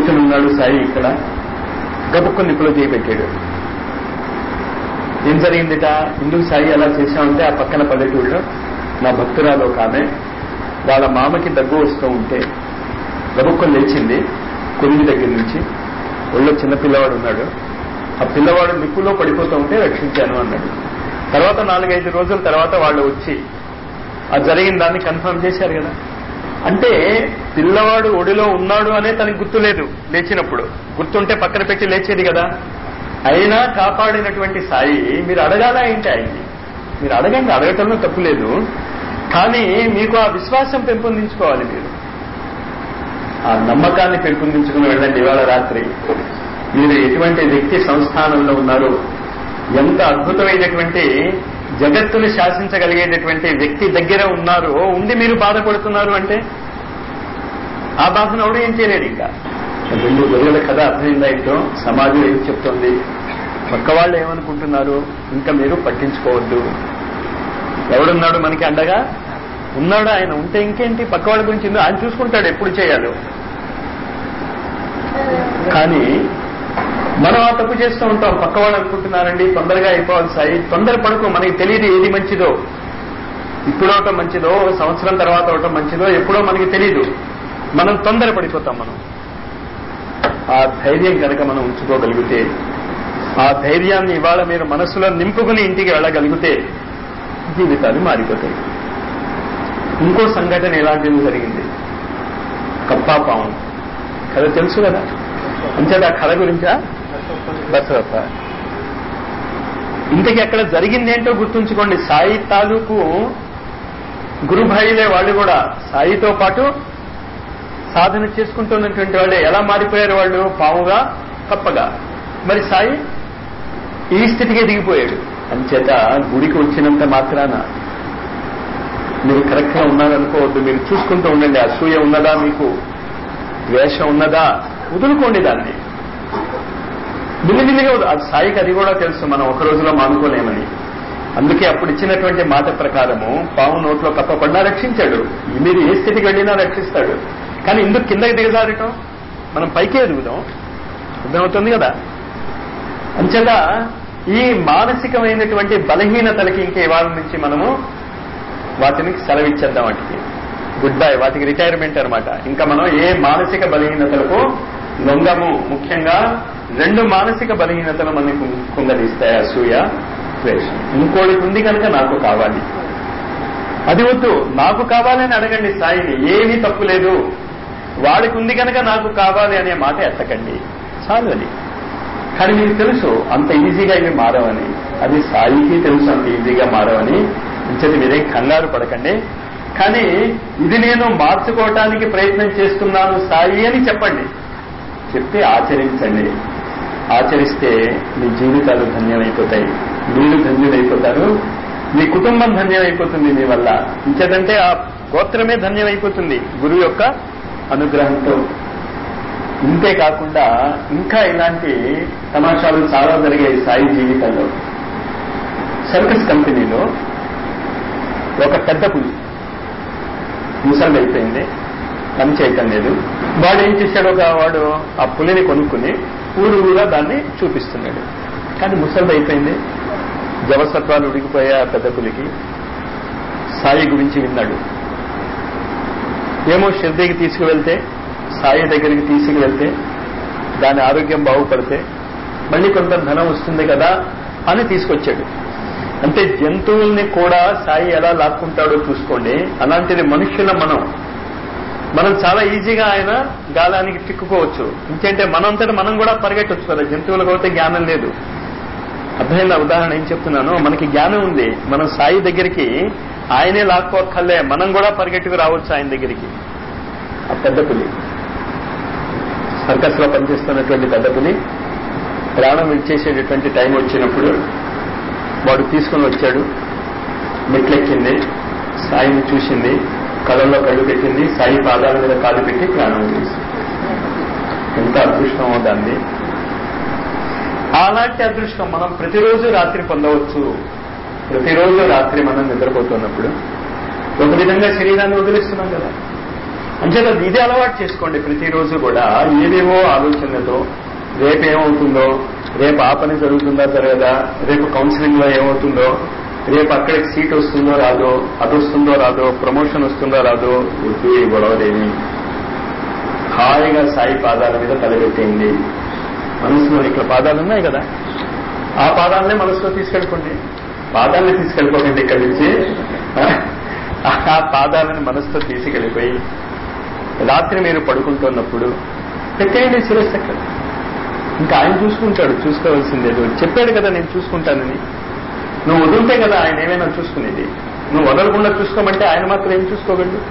కూర్చొని ఉన్నాడు సాయి ఇక్కడ గబుక్కు నిప్పులో చేపెట్టాడు ఏం జరిగిందిట ఎందుకు సాయి అలా చేశామంటే ఆ పక్కన పల్లెటూళ్ళలో నా భక్తురాలు ఒక ఆమె వాళ్ళ మామకి దగ్గు వస్తూ ఉంటే గబుక్కొని లేచింది కొలిమి దగ్గర నుంచి ఒళ్ళో చిన్న పిల్లవాడు ఉన్నాడు ఆ పిల్లవాడు నిప్పులో పడిపోతూ ఉంటే రక్షించాను అన్నాడు తర్వాత నాలుగైదు రోజుల తర్వాత వాళ్ళు వచ్చి ఆ జరిగిన దాన్ని కన్ఫర్మ్ చేశారు కదా అంటే పిల్లవాడు ఒడిలో ఉన్నాడు అనే తనకి గుర్తులేదు లేచినప్పుడు గుర్తుంటే పక్కన పెట్టి లేచేది కదా అయినా కాపాడినటువంటి సాయి మీరు అడగాల ఏంటి ఆయన్ని మీరు అడగండి అడగటంలో తప్పు లేదు కానీ మీకు ఆ విశ్వాసం పెంపొందించుకోవాలి మీరు ఆ నమ్మకాన్ని పెంపొందించుకుని వెళ్ళండి ఇవాళ రాత్రి మీరు ఎటువంటి వ్యక్తి సంస్థానంలో ఉన్నారు ఎంత అద్భుతమైనటువంటి జగత్తును శాసించగలిగేటటువంటి వ్యక్తి దగ్గర ఉన్నారు ఉండి మీరు బాధపడుతున్నారు అంటే ఆ బాధను ఎవడు ఏం చేయలేడు ఇంకా రెండు గొర్రెల కథ అర్థమైందా ఏంటో సమాజం ఏం చెప్తోంది పక్క వాళ్ళు ఏమనుకుంటున్నారు ఇంకా మీరు పట్టించుకోవద్దు ఎవడున్నాడు మనకి అండగా ఉన్నాడు ఆయన ఉంటే ఇంకేంటి పక్క వాళ్ళ గురించి ఎందుకు? ఆయన చూసుకుంటాడు ఎప్పుడు చేయాలో కానీ మనం ఆ తప్పు చేస్తూ ఉంటాం పక్క వాళ్ళు అనుకుంటున్నారండి తొందరగా అయిపోవాలి సాయి తొందర పడుకో మనకి తెలియదు ఏది మంచిదో ఇప్పుడు అవటం మంచిదో సంవత్సరం తర్వాత అవటం మంచిదో ఎప్పుడో మనకి తెలియదు మనం తొందర పడిపోతాం మనం ఆ ధైర్యం కనుక మనం ఉంచుకోగలిగితే ఆ ధైర్యాన్ని ఇవాళ మీరు మనసులో నింపుకుని ఇంటికి వెళ్ళగలిగితే జీవితాలు మారిపోతాయి ఇంకో సంఘటన ఎలాంటిది జరిగింది కప్పా పాము కథ తెలుసు కదా అంచేత ఆ కథ గురించా బసవప్ప ఇంతకి అక్కడ జరిగింది ఏంటో గుర్తుంచుకోండి సాయి తాలూకు గురుభాయిలే వాళ్ళు కూడా సాయితో పాటు సాధన చేసుకుంటున్నటువంటి వాళ్ళే ఎలా మారిపోయారు వాళ్ళు పాముగా కప్పగా మరి సాయి ఈ స్థితికి దిగిపోయాడు అంచేత గుడికి వచ్చినంత మాత్రాన మీరు కరెక్ట్ గా ఉన్నారనుకోవద్దు మీరు చూసుకుంటూ ఉండండి అసూయ ఉన్నదా మీకు ద్వేషం ఉన్నదా వదులుకోండి దాన్ని మిల్లిమిల్లిగా వదు- అది సాయికి అది కూడా తెలుసు మనం ఒక రోజులో మానుకోలేమని అందుకే అప్పుడు ఇచ్చినటువంటి మాట ప్రకారము పాము నోట్లో కప్పకుండా రక్షించాడు మీరు ఏ స్థితికి వెళ్ళినా రక్షిస్తాడు కానీ ఇందుకు కిందకి దిగజారటం మనం పైకే ఎదుగుదాం అర్థమవుతుంది కదా అంచేత ఈ మానసికమైనటువంటి బలహీనతలకి ఇంకే ఇవాళ నుంచి మనము వాటిని సెలవిచ్చేద్దాం వాటికి గుడ్ బై వాటికి రిటైర్మెంట్ అన్నమాట ఇంకా మనం ఏ మానసిక బలహీనతలకు లొంగము ముఖ్యంగా రెండు మానసిక బలహీనతలు మనకు కుంగదీస్తాయి అసూయ ద్వేషం ఇంకోటికి ఉంది కనుక నాకు కావాలి అది వద్దు నాకు కావాలని అడగండి సాయిని ఏమీ తప్పు లేదు వాడికి ఉంది కనుక నాకు కావాలి అనే మాట ఎత్తకండి చాలు అది కానీ మీకు తెలుసు అంత ఈజీగా ఇవి మారవని అది సాయికి తెలుసు అంత ఈజీగా మారవని ఇంచేది మీరేం కంగారు పడకండి కానీ ఇది నేను మార్చుకోవటానికి ప్రయత్నం చేస్తున్నాను సాయి అని చెప్పండి చెప్పి ఆచరించండి ఆచరిస్తే మీ జీవితాలు ధన్యమైపోతాయి మీరు ధన్యులైపోతారు మీ కుటుంబం ధన్యమైపోతుంది మీ వల్ల ఇంకేదంటే ఆ గోత్రమే ధన్యమైపోతుంది గురువు యొక్క అనుగ్రహంతో ఇంతే కాకుండా ఇంకా ఇలాంటి తమాషాలు చాలా జరిగాయి సాయి జీవితంలో సర్కస్ కంపెనీలో ఒక పెద్ద పులి ముసలి అయిపోయింది పని చేయటం లేదు వాడు ఏం చేశాడు ఒక వాడు ఆ పులిని కొనుక్కుని ఊరు ఊరా దాన్ని చూపిస్తున్నాడు కానీ ముసలి అయిపోయింది జవసత్వాలు ఉడికిపోయా ఆ పెద్ద పులికి సాయి గురించి విన్నాడు ఏమో షిర్దీకి తీసుకువెళ్తే సాయి దగ్గరికి తీసుకువెళ్తే దాని ఆరోగ్యం బాగుపడితే మళ్ళీ కొంత ధనం వస్తుంది కదా అని తీసుకొచ్చాడు అంటే జంతువుల్ని కూడా సాయి ఎలా లాక్కుంటాడో చూసుకోండి అలాంటిది మనుష్యుల మనం మనం చాలా ఈజీగా ఆయన గాలానికి చిక్కుకోవచ్చు ఇంకేంటే మనంతటి మనం కూడా పరిగెట్టవచ్చు కదా జంతువులకు అయితే జ్ఞానం లేదు అర్థమైన ఉదాహరణ ఏం చెప్తున్నాను మనకి జ్ఞానం ఉంది మనం సాయి దగ్గరికి ఆయనే లాక్కోక్కర్లే మనం కూడా పరిగెట్టుకు రావచ్చు ఆయన దగ్గరికి ఆ పెద్ద పులి సర్కస్ లో పనిచేస్తున్నటువంటి పెద్ద పులి ప్రాణం విడిచేసేటటువంటి టైం వచ్చినప్పుడు వాడు తీసుకుని వచ్చాడు మెట్లెక్కింది సాయిని చూసింది కళ్ళల్లో కళ్ళు పెట్టింది సాయి పాదాల మీద కాలు పెట్టి ప్రాణం వదిలేసింది ఎంత అదృష్టమో దాన్ని అలాంటి అదృష్టం మనం ప్రతిరోజు రాత్రి పొందవచ్చు ప్రతిరోజు రాత్రి మనం నిద్రపోతున్నప్పుడు ఒక విధంగా శరీరాన్ని వదిలేస్తున్నాం కదా అంచేత ఇదే అలవాటు చేసుకోండి ప్రతిరోజు కూడా ఏవేవో ఆలోచనలతో రేపు ఏమవుతుందో రేపు ఆ పని జరుగుతుందా జరగదా రేపు కౌన్సిలింగ్ లో ఏమవుతుందో రేపు అక్కడికి సీట్ వస్తుందో రాదో అది వస్తుందో రాదో ప్రమోషన్ వస్తుందో రాదో వద్దు ఈ గొడవలేవి హాయిగా సాయి పాదాల మీద తలబెట్టేయండి మనసులో ఇక్కడ పాదాలు ఉన్నాయి కదా ఆ పాదాలనే మనసులో తీసుకెళ్ళిపోండి పాదాలని తీసుకెళ్ళిపోకండి ఇక్కడి నుంచి ఆ పాదాలను మనసుతో తీసుకెళ్ళిపోయి రాత్రి మీరు పడుకుంటున్నప్పుడు పెట్టేయండి శిరస్సు అక్కడ ఇంకా ఆయన చూసుకుంటాడు చూసుకోవాల్సిందేదో చెప్పాడు కదా నేను చూసుకుంటానని నువ్వు వదిలితే కదా ఆయన ఏమైనా చూసుకునేది నువ్వు వదలకుండా చూసుకోమంటే ఆయన మాత్రం ఏం చూసుకోగలడు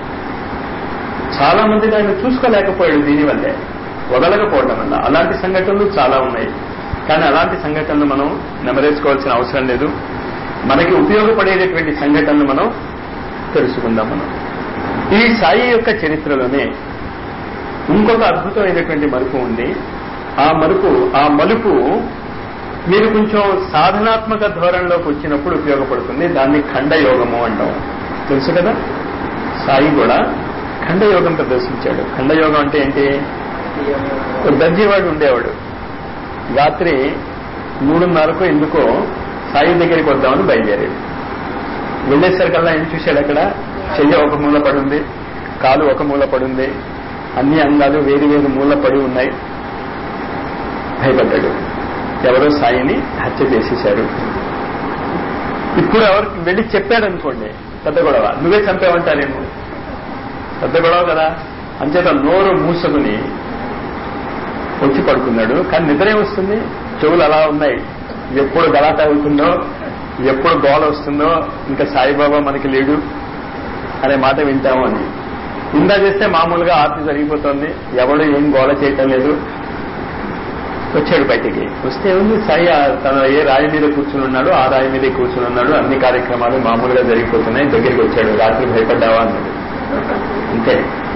చాలా మందిని ఆయన చూసుకోలేకపోయాడు దీనివల్లే వదలకపోవడం వల్ల అలాంటి సంఘటనలు చాలా ఉన్నాయి కానీ అలాంటి సంఘటనలు మనం నెమరేసుకోవాల్సిన అవసరం లేదు మనకి ఉపయోగపడేటటువంటి సంఘటనలు మనం తెలుసుకుందాం మనం ఈ సాయి యొక్క చరిత్రలోనే ఇంకొక అద్భుతమైనటువంటి మలుపు ఉంది ఆ మలుపు ఆ మలుపు మీరు కొంచెం సాధనాత్మక ధోరణిలోకి వచ్చినప్పుడు ఉపయోగపడుతుంది దాన్ని ఖండయోగము అంటాం తెలుసు కదా సాయి కూడా ఖండయోగం ప్రదర్శించాడు ఖండయోగం అంటే ఏంటి ఒక దర్జీవాడు ఉండేవాడు రాత్రి మూడున్నరకు ఎందుకో సాయి దగ్గరికి వద్దామని బయలుదేరాడు వెళ్ళేసరికల్లా ఏం చూశాడు అక్కడ చెయ్యి ఒక మూల పడుంది కాలు ఒక మూల పడుంది అన్ని అంగాలు వేరు వేరు మూల పడి ఉన్నాయి భయపడ్డాడు ఎవరో సాయిని హత్య చేసేశారు ఇప్పుడు ఎవరికి వెళ్ళి చెప్పాడనుకోండి పెద్ద గొడవ నువ్వే చంపావంటారేమో పెద్ద గొడవ కదా అంచేత నోరు మూసుకుని వచ్చి పడుకున్నాడు కానీ నిద్రే వస్తుంది చెవులు అలా ఉన్నాయి ఎప్పుడు గలాట అవుతుందో ఎప్పుడు గోల వస్తుందో ఇంకా సాయిబాబా మనకి లేడు అనే మాట వింటాము అని ఇందా చేస్తే మామూలుగా ఆర్తి జరిగిపోతుంది ఎవడు ఏం గోల చేయటం లేదు వచ్చాడు బయటికి వస్తే ఉంది సాయి తన ఏ రాయి మీద కూర్చుని ఉన్నాడు ఆ రాయి మీద కూర్చుని ఉన్నాడు అన్ని కార్యక్రమాలు మామూలుగా జరిగిపోతున్నాయి దగ్గరికి వచ్చాడు రాత్రి భయపడ్డావా అన్నాడు అంతే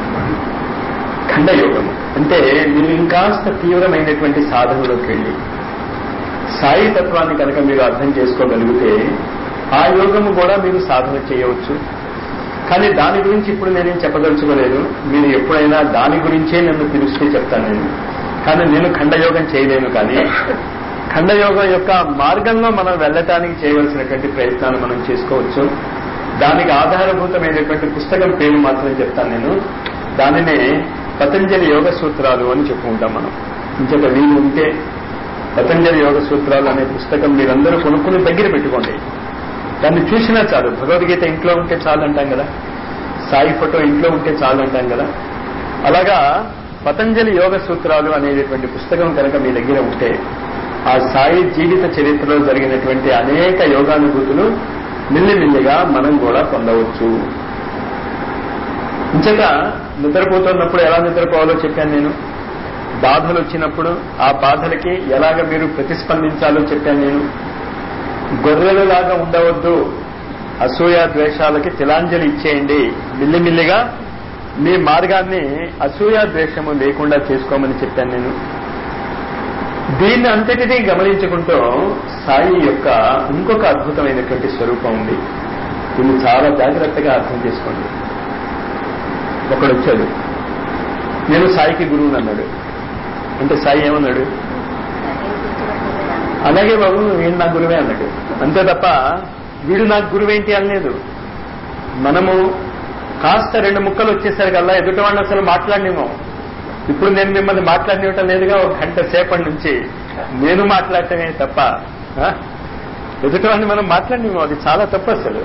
ఖండయోగం అంటే మీరు ఇంకాస్త తీవ్రమైనటువంటి సాధనలోకి వెళ్ళి సాయి తత్వాన్ని కనుక మీరు అర్థం చేసుకోగలిగితే ఆ యోగము కూడా మీరు సాధన చేయవచ్చు కానీ దాని గురించి ఇప్పుడు నేనేం చెప్పదలుచుకోలేదు మీరు ఎప్పుడైనా దాని గురించే నన్ను పిలిస్తే చెప్తాను నేను కానీ నేను ఖండయోగం చేయలేను కానీ ఖండయోగం యొక్క మార్గంలో మనం వెళ్ళటానికి చేయవలసినటువంటి ప్రయత్నాలు మనం చేసుకోవచ్చు దానికి ఆధారభూతమైనటువంటి పుస్తకం పేరు మాత్రం చెప్తాను నేను దానినే పతంజలి యోగ సూత్రాలు అని చెప్పుకుంటాం మనం ఇంకొక వీలు ఉంటే పతంజలి యోగ సూత్రాలు అనే పుస్తకం మీరందరూ కొనుక్కుని దగ్గర పెట్టుకోండి దాన్ని చూసినా చాలు భగవద్గీత ఇంట్లో ఉంటే చాలు అంటాం కదా సాయి ఫోటో ఇంట్లో ఉంటే చాలు అంటాం కదా అలాగా పతంజలి యోగ సూత్రాలు అనేటటువంటి పుస్తకం కనుక మీ దగ్గర ఉంటే ఆ సాయి జీవిత చరిత్రలో జరిగినటువంటి అనేక యోగానుభూతులు మిల్లిమిల్లిగా మనం కూడా పొందవచ్చు ఇంచక నిద్రపోతున్నప్పుడు ఎలా నిద్రపోవాలో చెప్పాను నేను బాధలు వచ్చినప్పుడు ఆ బాధలకి ఎలాగ మీరు ప్రతిస్పందించాలో చెప్పాను నేను గొర్రెలలాగా ఉండవద్దు అసూయ ద్వేషాలకి తిలాంజలి ఇచ్చేయండి మిల్లిమిల్లిగా మీ మార్గాన్ని అసూయ ద్వేషము లేకుండా చేసుకోమని చెప్పాను నేను దీన్ని అంతటినీ గమనించుకుంటూ సాయి యొక్క ఇంకొక అద్భుతమైనటువంటి స్వరూపం ఉంది దీన్ని చాలా జాగ్రత్తగా అర్థం చేసుకోండి ఒకడు వచ్చాడు నేను సాయికి గురువుని అన్నాడు అంటే సాయి ఏమన్నాడు అలాగే బాబు వీడు నా గురువే అన్నాడు అంతే తప్ప వీడు నాకు గురువేంటి అనలేదు మనము కాస్త రెండు ముక్కలు వచ్చేసరికల్లా ఎదుటి వాళ్ళు అసలు మాట్లాడినేమో ఇప్పుడు నేను మిమ్మల్ని మాట్లాడినవటం లేదుగా ఒక గంట సేపటి నుంచి నేను మాట్లాడటమే తప్ప ఆ? ఎదుటివాడిని మనం మాట్లాడినేమో అది చాలా తప్పు అసలు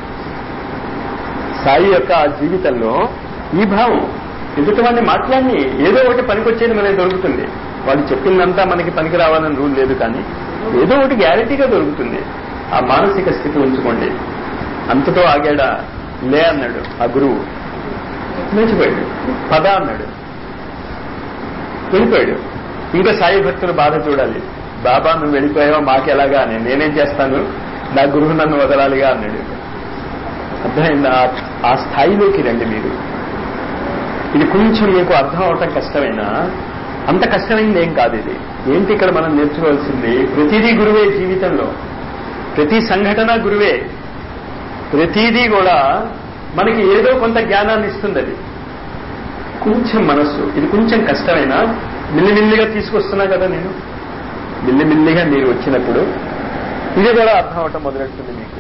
సాయి యొక్క ఆ జీవితంలో ఈ భావం ఎదుటివాడిని మాట్లాడి ఏదో ఒకటి పనికొచ్చేది మనకి దొరుకుతుంది వాళ్ళు చెప్పిందంతా మనకి పనికి రావాలని రూల్ లేదు కానీ ఏదో ఒకటి గ్యారంటీగా దొరుకుతుంది ఆ మానసిక స్థితి ఉంచుకోండి అంతతో ఆగాడా లే అన్నాడు ఆ గురువు లేచిపోయాడు పద అన్నాడు వెళ్ళిపోయాడు ఇంకా సాయి భక్తుల బాధ చూడాలి బాబా నువ్వు వెళ్ళిపోయావా మాకెలాగా అని నేనేం చేస్తాను నా గురువు నన్ను వదలాలిగా అన్నాడు అర్థమైందా ఆ స్థాయిలోకి రండి మీరు ఇది కొంచెం మీకు అర్థం అవటం కష్టమైనా అంత కష్టమైంది ఏం కాదు ఇది ఏంటి ఇక్కడ మనం నేర్చుకోవాల్సింది ప్రతిదీ గురువే జీవితంలో ప్రతి సంఘటన గురువే ప్రతిదీ కూడా మనకి ఏదో కొంత జ్ఞానాన్ని ఇస్తుంది అది కొంచెం మనస్సు ఇది కొంచెం కష్టమైనా మిల్లిమిల్లిగా తీసుకొస్తున్నా కదా నేను మిల్లిమిల్లిగా మీరు వచ్చినప్పుడు ఇది కూడా అర్థం అవటం మొదలెడుతుంది మీకు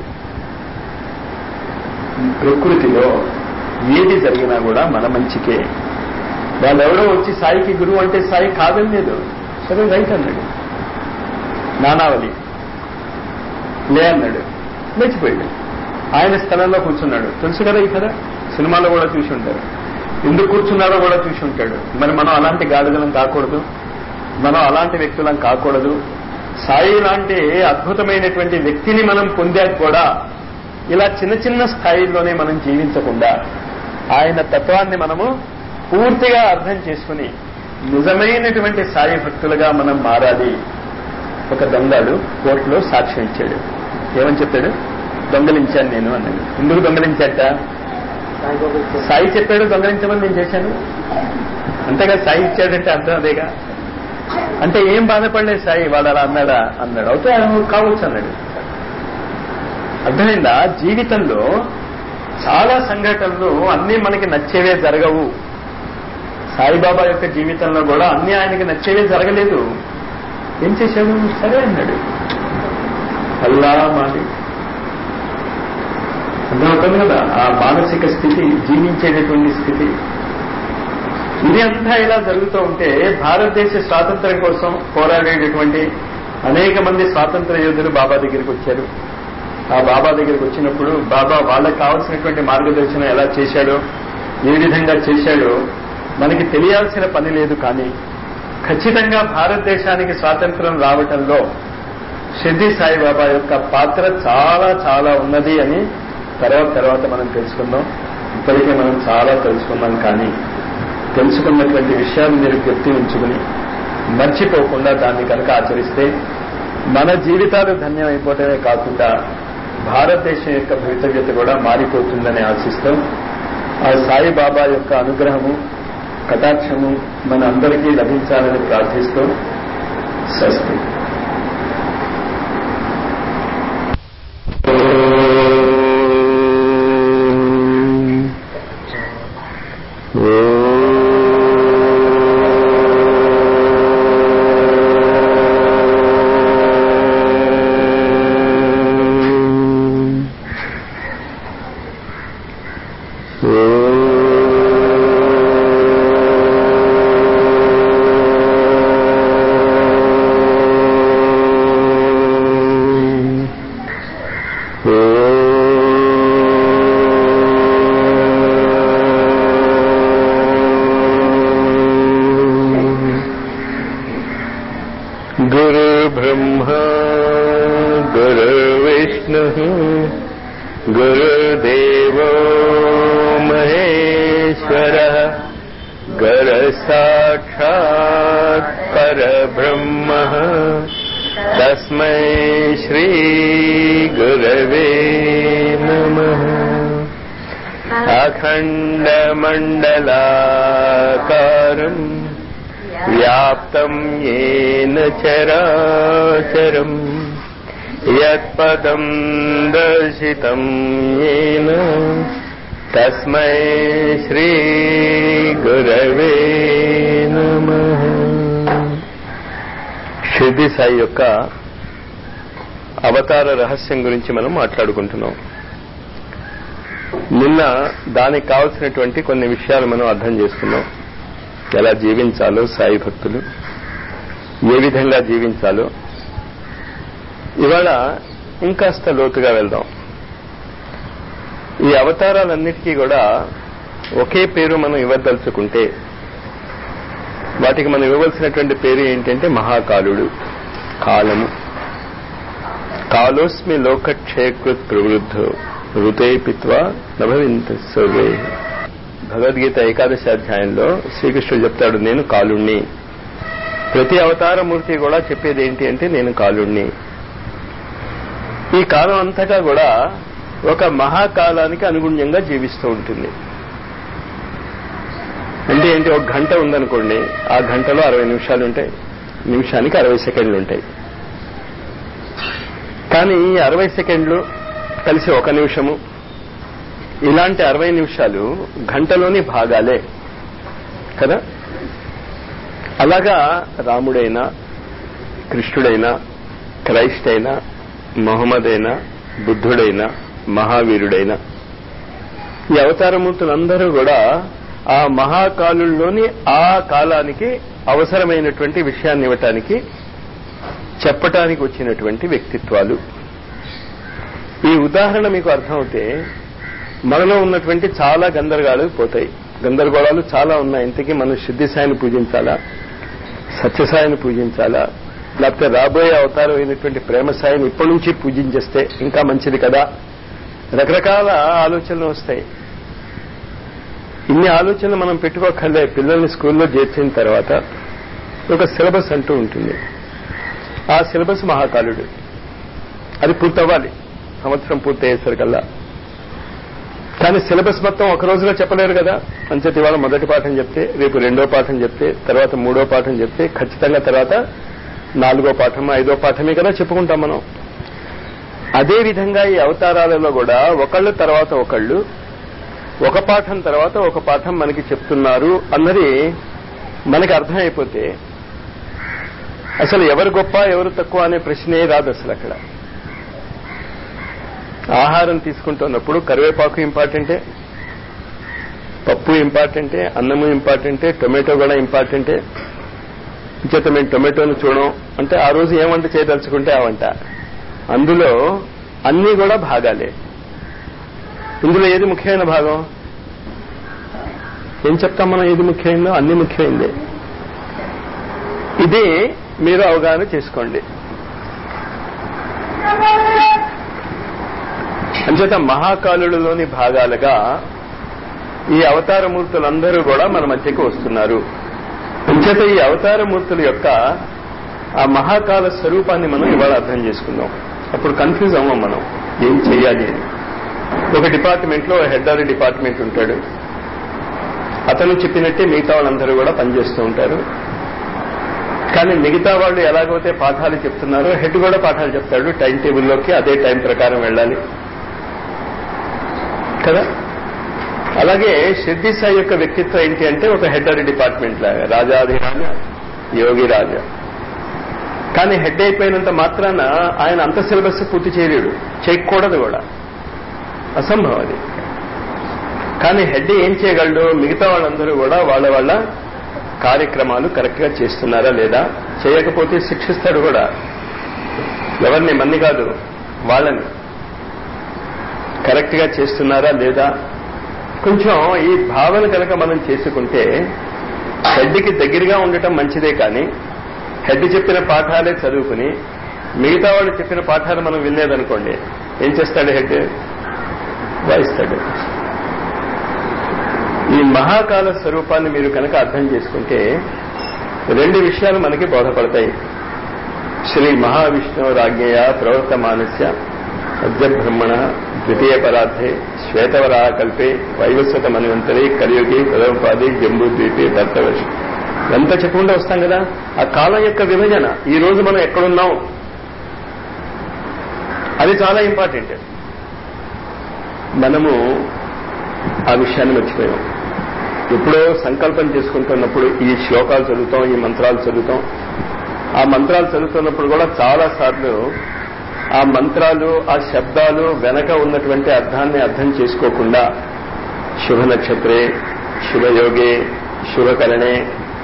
ప్రకృతిలో ఏది జరిగినా కూడా మన మంచికే వాళ్ళెవరో వచ్చి సాయికి గురువు అంటే సాయి కాదని లేదు సరే రైట్ అన్నాడు నానావలి లే అన్నాడు లేచిపోయాడు ఆయన స్థలంలో కూర్చున్నాడు తెలుసు కదా ఈ కథ సినిమాలో కూడా చూసి ఉంటారు ఎందుకు కూర్చున్నారో కూడా చూసి ఉంటాడు మరి మనం అలాంటి గాడిదలం కాకూడదు మనం అలాంటి వ్యక్తులం కాకూడదు సాయి లాంటి అద్భుతమైనటువంటి వ్యక్తిని మనం పొందాక కూడా ఇలా చిన్న చిన్న స్థాయిల్లోనే మనం జీవించకుండా ఆయన తత్వాన్ని మనము పూర్తిగా అర్థం చేసుకుని నిజమైనటువంటి సాయి భక్తులుగా మనం మారాలి ఒక దొంగడు కోర్టులో సాక్ష్యం ఇచ్చాడు ఏమని చెప్పాడు దొంగలించాను నేను అన్నాడు ఎందుకు దొంగలించాట సాయి చెప్పాడు దొంగలించమని నేను చేశాను అంతేగా సాయి ఇచ్చాడంటే అర్థం అదేగా అంటే ఏం బాధపడలేదు సాయి వాడు అలా అన్నాడా అన్నాడు అయితే కావచ్చు అన్నాడు అర్థమైందా జీవితంలో చాలా సంఘటనలు అన్నీ మనకి నచ్చేవే జరగవు సాయిబాబా యొక్క జీవితంలో కూడా అన్ని ఆయనకి నచ్చేవే జరగలేదు ఏం చేశాడు సరే అన్నాడు అల్లా మాది అర్థమవుతుంది కదా ఆ మానసిక స్థితి జీవించేటటువంటి స్థితి ఇది అంతా ఇలా జరుగుతూ ఉంటే భారతదేశ స్వాతంత్ర్యం కోసం పోరాడేటటువంటి అనేక మంది స్వాతంత్ర యోధులు బాబా దగ్గరికి వచ్చారు ఆ బాబా దగ్గరికి వచ్చినప్పుడు బాబా వాళ్ళకి కావాల్సినటువంటి మార్గదర్శనం ఎలా చేశాడో ఏ విధంగా చేశాడో మనకి తెలియాల్సిన పని లేదు కానీ ఖచ్చితంగా భారతదేశానికి స్వాతంత్రం రావటంలో షిర్డీ సాయిబాబా యొక్క పాత్ర చాలా చాలా ఉన్నది అని తర్వాత తర్వాత మనం తెలుసుకుందాం ఇప్పటికే మనం చాలా తెలుసుకున్నాం కానీ తెలుసుకున్నటువంటి విషయాలు మీరు గుర్తి ఉంచుకుని మర్చిపోకుండా దాన్ని కనుక ఆచరిస్తే మన జీవితాలు ధన్యమైపోవటమే కాకుండా భారతదేశం యొక్క భవితవ్యత కూడా మారిపోతుందని ఆశిస్తూ ఆ సాయిబాబా యొక్క అనుగ్రహము కటాక్షము మన అందరికీ లభించాలని ప్రార్థిస్తూ స్వస్తి गुरुर्ब्रह्मा गुरुर्विष्णुः गुरुदेवो महेश्वरः गुरसाक्षात् परब्रह्मः तस्मै श्रीगुरवे नमः अखण्डमण्डलाकारम् व्याप्तम् येन चराचरम् यत्पदम् दर्शितम् येन तस्मै श्रीगुरवे नमः షిర్డి సాయి యొక్క అవతార రహస్యం గురించి మనం మాట్లాడుకుంటున్నాం నిన్న దానికి కావలసినటువంటి కొన్ని విషయాలు మనం అర్థం చేసుకున్నాం ఎలా జీవించాలో సాయి భక్తులు ఏ విధంగా జీవించాలో ఇవాళ ఇంకాస్త లోతుగా వెళ్దాం ఈ అవతారాలన్నిటికీ కూడా ఒకే పేరు మనం ఇవ్వదలుచుకుంటే వాటికి మనం ఇవ్వవలసినటువంటి పేరు ఏంటంటే మహాకాలుడు కాలము కాలోస్మి లోకక్షేకృత్ ప్రవృద్ధో ఋతే పిత్వా నభవింత సర్వే భగవద్గీత ఏకాదశి అధ్యాయంలో శ్రీకృష్ణుడు చెప్తాడు నేను కాలుణ్ణి ప్రతి అవతారమూర్తి కూడా చెప్పేది ఏంటి అంటే నేను కాలుణ్ణి ఈ కాలం అంతటా కూడా ఒక మహాకాలానికి అనుగుణ్యంగా జీవిస్తూ ఉంటుంది అంటే ఏంటి ఒక గంట ఉందనుకోండి ఆ గంటలో అరవై నిమిషాలు ఉంటాయి నిమిషానికి అరవై సెకండ్లు ఉంటాయి కానీ ఈ అరవై సెకండ్లు కలిసి ఒక నిమిషము ఇలాంటి అరవై నిమిషాలు గంటలోని భాగాలే కదా అలాగా రాముడైనా కృష్ణుడైనా క్రైస్ట్ అయినా మొహమ్మద్ అయినా బుద్ధుడైనా మహావీరుడైనా ఈ అవతారమూర్తులందరూ కూడా ఆ మహాకాలుల్లోని ఆ కాలానికి అవసరమైనటువంటి విషయాన్ని ఇవ్వటానికి చెప్పటానికి వచ్చినటువంటి వ్యక్తిత్వాలు ఈ ఉదాహరణ మీకు అర్థమవుతే మనలో ఉన్నటువంటి చాలా గందరగాలు పోతాయి గందరగోళాలు చాలా ఉన్నాయి ఇంతకీ మనం శుద్ధి సాయిని పూజించాలా సత్యసాయిని పూజించాలా లేకపోతే రాబోయే అవతారం అయినటువంటి ప్రేమ సాయిని ఇప్పటి నుంచి పూజించేస్తే ఇంకా మంచిది కదా రకరకాల ఆలోచనలు వస్తాయి ఇన్ని ఆలోచనలు మనం పెట్టుకోకర్లే పిల్లల్ని స్కూల్లో చేర్చిన తర్వాత ఒక సిలబస్ అంటూ ఉంటుంది ఆ సిలబస్ మహాకాలుడు అది పూర్తవ్వాలి సంవత్సరం పూర్తయ్యేసరికల్లా కానీ సిలబస్ మొత్తం ఒక రోజులో చెప్పలేరు కదా అంచేత ఇవాళ మొదటి పాఠం చెప్తే రేపు రెండో పాఠం చెప్తే తర్వాత మూడో పాఠం చెప్తే ఖచ్చితంగా తర్వాత నాలుగో పాఠం ఐదో పాఠమే కదా చెప్పుకుంటాం మనం అదే విధంగా ఈ అవతారాలలో కూడా ఒకళ్ళు తర్వాత ఒకళ్ళు ఒక పాఠం తర్వాత ఒక పాఠం మనకి చెప్తున్నారు అన్నది మనకి అర్థమైపోతే అసలు ఎవరు గొప్ప ఎవరు తక్కువ అనే ప్రశ్నే రాదు అసలు అక్కడ ఆహారం తీసుకుంటున్నప్పుడు కరివేపాకు ఇంపార్టెంటే పప్పు ఇంపార్టెంటే అన్నము ఇంపార్టెంటే టొమాటో కూడా ఇంపార్టెంటే చేత మేము టొమాటోను చూడం అంటే ఆ రోజు ఏ వంట చేయదలుచుకుంటే ఆ వంట అందులో అన్నీ కూడా భాగాలే ఇందులో ఏది ముఖ్యమైన భాగం ఏం చెప్తాం మనం ఏది ముఖ్యమైందో అన్ని ముఖ్యమైంది ఇది మీరు అవగాహన చేసుకోండి అంచేత మహాకాలులలోని భాగాలుగా ఈ అవతారమూర్తులందరూ కూడా మన మధ్యకి వస్తున్నారు అంచేత ఈ అవతారమూర్తుల యొక్క ఆ మహాకాల స్వరూపాన్ని మనం ఇవాళ అర్థం చేసుకుందాం అప్పుడు కన్ఫ్యూజ్ అవ్వం మనం ఏం చెయ్యాలి అని ఒక డిపార్ట్మెంట్ లో హెడ్ ఆఫ్ డిపార్ట్మెంట్ ఉంటాడు అతను చెప్పినట్టే మిగతా వాళ్ళందరూ కూడా పనిచేస్తూ ఉంటారు కానీ మిగతా వాళ్ళు ఎలాగైతే పాఠాలు చెప్తున్నారో హెడ్ కూడా పాఠాలు చెప్తాడు టైం టేబుల్లోకి అదే టైం ప్రకారం వెళ్ళాలి కదా అలాగే షిర్డి సాయి యొక్క వ్యక్తిత్వం ఏంటి అంటే ఒక హెడ్ ఆఫ్ డిపార్ట్మెంట్ లాగా రాజాధిరాజ యోగి రాజా కానీ హెడ్ అయిపోయినంత మాత్రాన ఆయన అంత సిలబస్ పూర్తి చేయలేడు చేయకూడదు కూడా అసంభవం అది కానీ హెడ్ ఏం చేయగలడు మిగతా వాళ్ళందరూ కూడా వాళ్ళ వాళ్ళ కార్యక్రమాలు కరెక్ట్ గా చేస్తున్నారా లేదా చేయకపోతే శిక్షిస్తాడు కూడా ఎవరిని మన్ని కాదు వాళ్ళని కరెక్ట్ గా చేస్తున్నారా లేదా కొంచెం ఈ భావన కనుక మనం చేసుకుంటే హెడ్కి దగ్గరగా ఉండటం మంచిదే కానీ హెడ్ చెప్పిన పాఠాలే చదువుకుని మిగతా వాళ్ళు చెప్పిన పాఠాలు మనం వినలేదనుకోండి ఏం చేస్తాడు హెడ్ వాయిస్తాడు ఈ మహాకాల స్వరూపాన్ని మీరు కనుక అర్థం చేసుకుంటే రెండు విషయాలు మనకి బోధపడతాయి శ్రీ మహావిష్ణు రాజ్ఞయ ప్రవర్తమానస్య అద్య బ్రహ్మణ ద్వితీయ పరార్థే శ్వేతవరా కల్పే వైవస్వత మన్వంతరి కలియుగి ప్రథమపాది జంబూ ద్వీపే దత్తవర్షి ఇదంతా చెప్పుకుంటూ వస్తాం కదా ఆ కాలం యొక్క విభజన ఈ రోజు మనం ఎక్కడున్నాం అది చాలా ఇంపార్టెంట్ మనము ఆ విషయాన్ని మర్చిపోయాం ఎప్పుడో సంకల్పం చేసుకుంటున్నప్పుడు ఈ శ్లోకాలు చదువుతాం ఈ మంత్రాలు చదువుతాం ఆ మంత్రాలు చదువుతున్నప్పుడు కూడా చాలా సార్లు ఆ మంత్రాలు ఆ శబ్దాలు వెనక ఉన్నటువంటి అర్థాన్ని అర్థం చేసుకోకుండా శుభ నక్షత్రే శుభయోగే శుభకరణే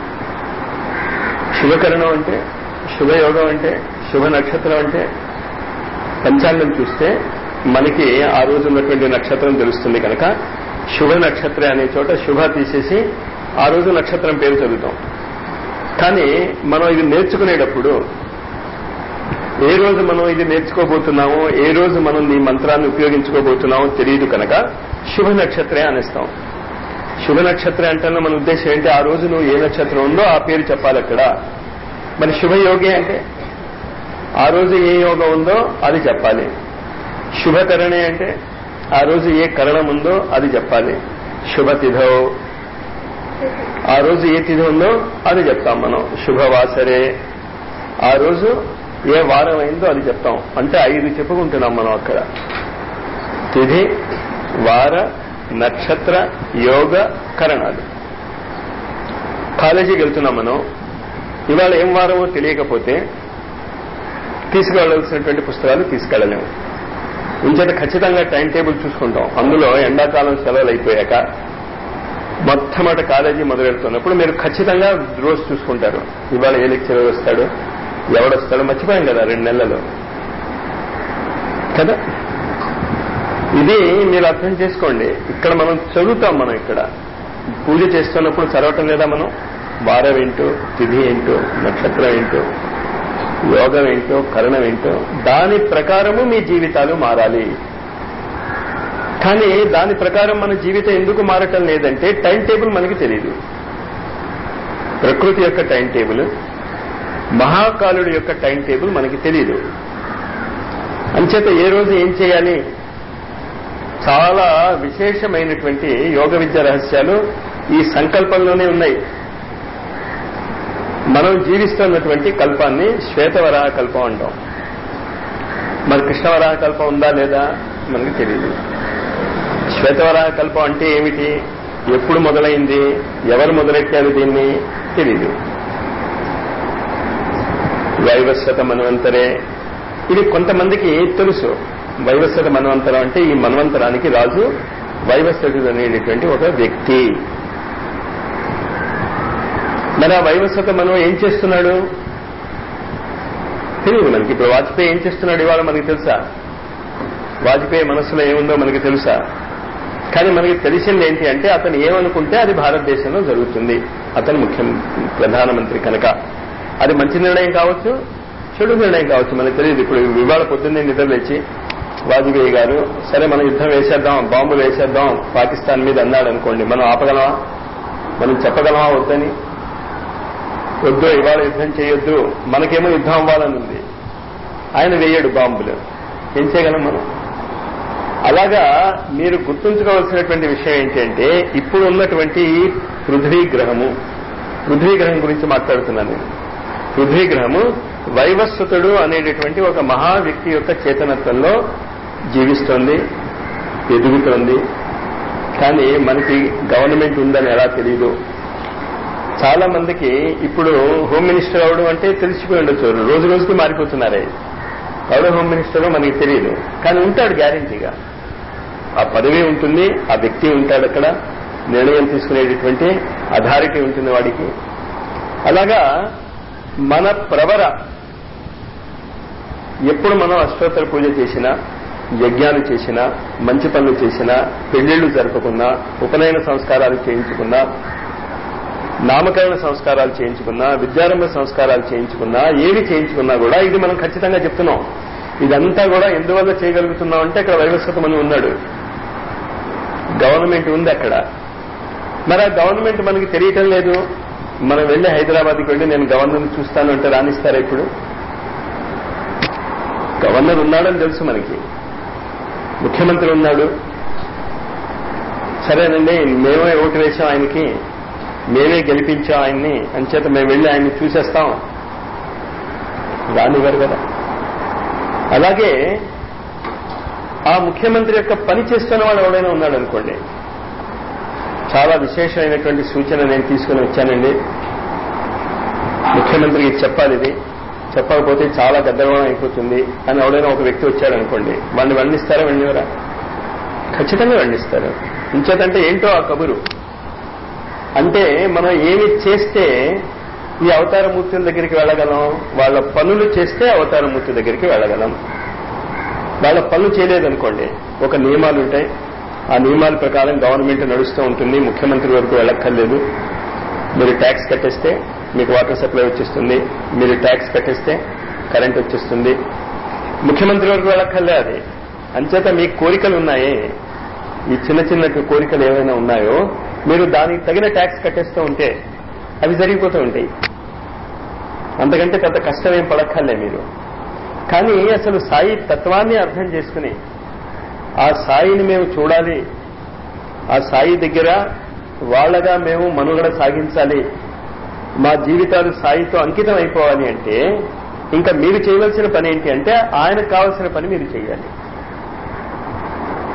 శుభకరణం అంటే శుభయోగం అంటే శుభ నక్షత్రం అంటే పంచాంగం చూస్తే మనకి ఆ రోజు ఉన్నటువంటి నక్షత్రం తెలుస్తుంది కనుక శుభ నక్షత్ర అనే చోట శుభ తీసేసి ఆ రోజు నక్షత్రం పేరు చదువుతాం కానీ మనం ఇది నేర్చుకునేటప్పుడు ఏ రోజు మనం ఇది నేర్చుకోబోతున్నామో ఏ రోజు మనం ఈ మంత్రాన్ని ఉపయోగించుకోబోతున్నామో తెలియదు కనుక శుభ నక్షత్రే అనేస్తాం శుభ నక్షత్ర అంటే మన ఉద్దేశం ఏంటి ఆ రోజు నువ్వు ఏ నక్షత్రం ఉందో ఆ పేరు చెప్పాలి అక్కడ మరి శుభయోగి అంటే ఆ రోజు ఏ యోగం ఉందో అది చెప్పాలి శుభకరణే అంటే ఆ రోజు ఏ కరణం ఉందో అది చెప్పాలి శుభ తిథో ఆ రోజు ఏ తిథి ఉందో అది చెప్తాం మనం శుభవాసరే ఆ రోజు ఏ వారం అయిందో అది చెప్తాం అంటే ఐదు చెప్పుకుంటున్నాం మనం అక్కడ తిథి వార నక్షత్ర యోగ కరణాలు కాలేజీకి వెళ్తున్నాం మనం ఇవాళ ఏం వారమో తెలియకపోతే తీసుకువెళ్ళవలసినటువంటి పుస్తకాలు తీసుకెళ్ళలేము ఇంచేత ఖచ్చితంగా టైం టేబుల్ చూసుకుంటాం అందులో ఎండాకాలం సెలవులు అయిపోయాక మొట్టమొదటి కాలేజీ మొదలెడుతున్నప్పుడు మీరు ఖచ్చితంగా రోజు చూసుకుంటారు ఇవాళ ఏ లెక్చరర్ వస్తాడు ఎవడొస్తాడో మర్చిపోయాం కదా రెండు నెలలు కదా ఇది మీరు అర్థం చేసుకోండి ఇక్కడ మనం చదువుతాం మనం ఇక్కడ పూజ చేస్తున్నప్పుడు చదవటం లేదా మనం వారం ఏంటో తిథి ఏంటో నక్షత్రం ఏంటో యోగం ఏంటో కరణం ఏంటో దాని ప్రకారము మీ జీవితాలు మారాలి కానీ దాని ప్రకారం మన జీవితం ఎందుకు మారటం లేదంటే టైం టేబుల్ మనకి తెలియదు ప్రకృతి యొక్క టైం టేబుల్ మహాకాలుడి యొక్క టైం టేబుల్ మనకి తెలియదు అంచేత ఏ రోజు ఏం చేయాలి చాలా విశేషమైనటువంటి యోగ విద్య రహస్యాలు ఈ సంకల్పంలోనే ఉన్నాయి మనం జీవిస్తున్నటువంటి కల్పాన్ని శ్వేతవరాహ కల్పం అంటాం మరి కృష్ణవరాహ కల్పం ఉందా లేదా మనకి తెలియదు శ్వేతవరాహ కల్పం అంటే ఏమిటి ఎప్పుడు మొదలైంది ఎవరు మొదలెట్టారు దీన్ని తెలియదు వైవస్వత మన్వంతరే ఇది కొంతమందికి తెలుసు వైవస్వత మన్వంతరం అంటే ఈ మన్వంతరానికి రాజు వైవస్వతుడు అనేటటువంటి ఒక వ్యక్తి మరి ఆ వైవస్వత మనం ఏం చేస్తున్నాడు తెలియదు మనకి ఇప్పుడు వాజ్పేయి ఏం చేస్తున్నాడు ఇవాళ మనకి తెలుసా వాజ్పేయి మనసులో ఏముందో మనకి తెలుసా కానీ మనకి తెలిసింది ఏంటి అంటే అతను ఏమనుకుంటే అది భారతదేశంలో జరుగుతుంది అతను ముఖ్య ప్రధానమంత్రి కనుక అది మంచి నిర్ణయం కావచ్చు చెడు నిర్ణయం కావచ్చు మనకు తెలియదు ఇప్పుడు ఇవాళ పొద్దున్నే నిద్ర లేచి వాజ్పేయి గారు సరే మనం యుద్ధం వేసేద్దాం బాంబులు వేసేద్దాం పాకిస్తాన్ మీద అన్నాడు అనుకోండి మనం ఆపగలమా మనం చెప్పగలమా వద్దని వద్దు ఇవాళ యుద్ధం చేయొద్దు మనకేమో యుద్ధం అవ్వాలని ఉంది ఆయన వేయడు బాంబులు ఏం చేయగలం మనం అలాగా మీరు గుర్తుంచుకోవాల్సినటువంటి విషయం ఏంటంటే ఇప్పుడు ఉన్నటువంటి ఈ పృథ్వీ గ్రహము పృథ్వీ గ్రహం గురించి మాట్లాడుతున్నాను నేను పృథ్వీ గ్రహము వైవస్వతుడు అనేటటువంటి ఒక మహా వ్యక్తి యొక్క చేతనత్వంలో జీవిస్తోంది ఎదుగుతోంది కానీ మనకి గవర్నమెంట్ ఉందని ఎలా తెలియదు చాలా మందికి ఇప్పుడు హోమ్ మినిస్టర్ అవడం అంటే తెలిసిపోయి ఉండొచ్చు రోజు రోజుకి మారిపోతున్నారే ఎవడో హోమ్ మినిస్టర్ మనకి తెలియదు కానీ ఉంటాడు గ్యారంటీగా ఆ పదవి ఉంటుంది ఆ వ్యక్తి ఉంటాడు అక్కడ నిర్ణయం తీసుకునేటటువంటి అథారిటీ ఉంటుంది వాడికి అలాగా మన ప్రవర ఎప్పుడు మనం అష్టోత్తర పూజ చేసినా యజ్ఞాలు చేసినా మంచి పనులు చేసినా పెళ్లిళ్లు జరపకున్నా ఉపనయన సంస్కారాలు చేయించుకున్నా నామకరణ సంస్కారాలు చేయించుకున్నా విద్యారంభ సంస్కారాలు చేయించుకున్నా ఏవి చేయించుకున్నా కూడా ఇది మనం ఖచ్చితంగా చెప్తున్నాం ఇదంతా కూడా ఎందువల్ల చేయగలుగుతున్నాం అంటే అక్కడ వైవస్వతమని ఉన్నాడు గవర్నమెంట్ ఉంది అక్కడ మరి ఆ గవర్నమెంట్ మనకి తెలియటం లేదు మనం వెళ్ళి హైదరాబాద్కి వెళ్ళి నేను గవర్నర్ చూస్తాను అంటే రాణిస్తారా ఇప్పుడు గవర్నర్ ఉన్నాడని తెలుసు మనకి ముఖ్యమంత్రి ఉన్నాడు సరేనండి మేమే ఓటు వేసాం ఆయనకి మేమే గెలిపించాం ఆయన్ని అంచేత మేము వెళ్ళి ఆయన్ని చూసేస్తాం రానివ్వరు కదా అలాగే ఆ ముఖ్యమంత్రి యొక్క పని చేస్తున్న వాడు ఎవడైనా ఉన్నాడు అనుకోండి చాలా విశేషమైనటువంటి సూచన నేను తీసుకుని వచ్చానండి ముఖ్యమంత్రికి చెప్పాలి ఇది చెప్పకపోతే చాలా గద్దరగోళం అయిపోతుంది అని ఎవడైనా ఒక వ్యక్తి వచ్చాడు అనుకోండి వాడిని వండిస్తారా వెళ్ళివరా ఖచ్చితంగా వండిస్తారు ఇంచేతంటే ఏంటో ఆ కబురు అంటే మనం ఏమి చేస్తే ఈ అవతారమూర్తుల దగ్గరికి వెళ్ళగలం వాళ్ళ పనులు చేస్తే అవతారమూర్తి దగ్గరికి వెళ్ళగలం వాళ్ళ పనులు చేయలేదనుకోండి ఒక నియమాలు ఉంటాయి ఆ నియమాల ప్రకారం గవర్నమెంట్ నడుస్తూ ఉంటుంది ముఖ్యమంత్రి వరకు వెళ్ళక్కర్లేదు మీరు ట్యాక్స్ కట్టేస్తే మీకు వాటర్ సప్లై వచ్చేస్తుంది మీరు ట్యాక్స్ కట్టేస్తే కరెంట్ వచ్చేస్తుంది ముఖ్యమంత్రి వరకు వెళ్ళక్కర్లే అది అంచేత మీ కోరికలు ఉన్నాయే ఈ చిన్న చిన్న కోరికలు ఏమైనా ఉన్నాయో మీరు దానికి తగిన ట్యాక్స్ కట్టేస్తూ ఉంటే అవి జరిగిపోతూ ఉంటాయి అంతకంటే పెద్ద కష్టం ఏం పడక్కర్లే మీరు కానీ అసలు సాయి తత్వాన్ని అర్థం చేసుకుని ఆ సాయిని మేము చూడాలి ఆ సాయి దగ్గర వాళ్ళగా మేము మనుగడ సాగించాలి మా జీవితాలు సాయితో అంకితం అయిపోవాలి అంటే ఇంకా మీరు చేయవలసిన పని ఏంటి అంటే ఆయనకు కావలసిన పని మీరు చేయాలి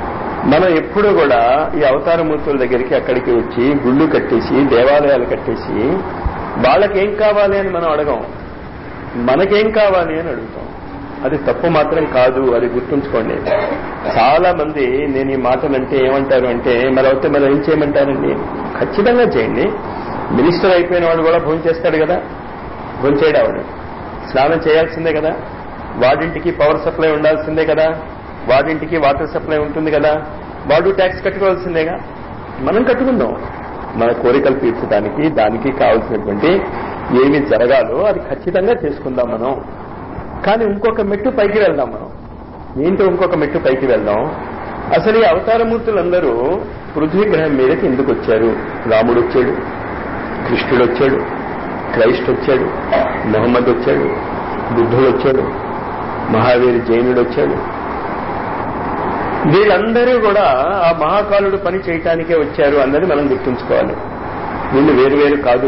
మనం ఎప్పుడూ కూడా ఈ అవతారమూర్తుల దగ్గరికి అక్కడికి వచ్చి గుళ్ళు కట్టేసి దేవాలయాలు కట్టేసి వాళ్ళకేం కావాలి అని మనం అడగం మనకేం కావాలి అని అడుగుతాం అది తప్పు మాత్రం కాదు అది గుర్తుంచుకోండి చాలా మంది నేను ఈ మాటలు అంటే ఏమంటారు అంటే మరి అయితే మరి ఏం చేయమంటారండి ఖచ్చితంగా చేయండి మినిస్టర్ అయిపోయిన వాడు కూడా భోజనం చేస్తాడు కదా భోజనం చేయడు ఆవిడ స్నానం చేయాల్సిందే కదా వాడింటికి పవర్ సప్లై ఉండాల్సిందే కదా వాడింటికి వాటర్ సప్లై ఉంటుంది కదా వాడు ట్యాక్స్ కట్టుకోవాల్సిందేగా మనం కట్టుకుందాం మన కోరికలు తీర్చడానికి దానికి కావాల్సినటువంటి ఏమి జరగాలో అది ఖచ్చితంగా చేసుకుందాం మనం కానీ ఇంకొక మెట్టు పైకి వెళ్దాం మనం ఏంటో ఇంకొక మెట్టు పైకి వెళ్దాం అసలు ఈ అవతారమూర్తులందరూ పృథ్వీ గ్రహం మీదకి ఎందుకు వచ్చారు రాముడు వచ్చాడు కృష్ణుడు వచ్చాడు క్రైస్ట్ వచ్చాడు మొహమ్మద్ వచ్చాడు బుద్ధుడు వచ్చాడు మహావీర్ జైనుడు వచ్చాడు వీళ్ళందరూ కూడా ఆ మహాకాలుడు పని చేయటానికే వచ్చారు అన్నది మనం గుర్తుంచుకోవాలి వీళ్ళు వేరు వేరు కాదు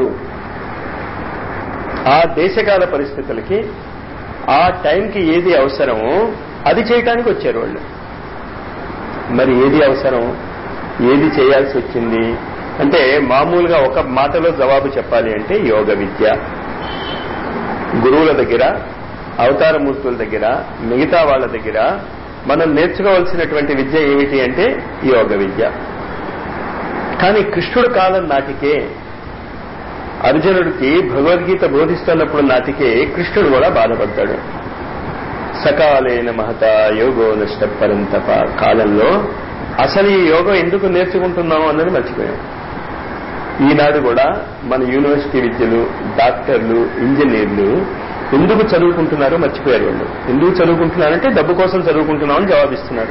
ఆ దేశకాల పరిస్థితులకి ఆ టైంకి ఏది అవసరమో అది చేయటానికి వచ్చారు వాళ్ళు మరి ఏది అవసరం ఏది చేయాల్సి వచ్చింది అంటే మామూలుగా ఒక మాటలో జవాబు చెప్పాలి అంటే యోగ విద్య గురువుల దగ్గర అవతారమూర్తుల దగ్గర మిగతా వాళ్ళ దగ్గర మనం నేర్చుకోవాల్సినటువంటి విద్య ఏమిటి అంటే యోగ విద్య కానీ కృష్ణుడు కాలం నాటికే అర్జునుడికి భగవద్గీత బోధిస్తున్నప్పుడు నాటికే కృష్ణుడు కూడా బాధపడతాడు సకాలైన మహత యోగో నష్ట పరంతప కాలంలో అసలు ఈ యోగం ఎందుకు నేర్చుకుంటున్నాము అన్నది మర్చిపోయాం ఈనాడు కూడా మన యూనివర్సిటీ విద్యలు డాక్టర్లు ఇంజనీర్లు ఎందుకు చదువుకుంటున్నారో మర్చిపోయారు వాళ్ళు ఎందుకు చదువుకుంటున్నారంటే డబ్బు కోసం చదువుకుంటున్నామని జవాబిస్తున్నారు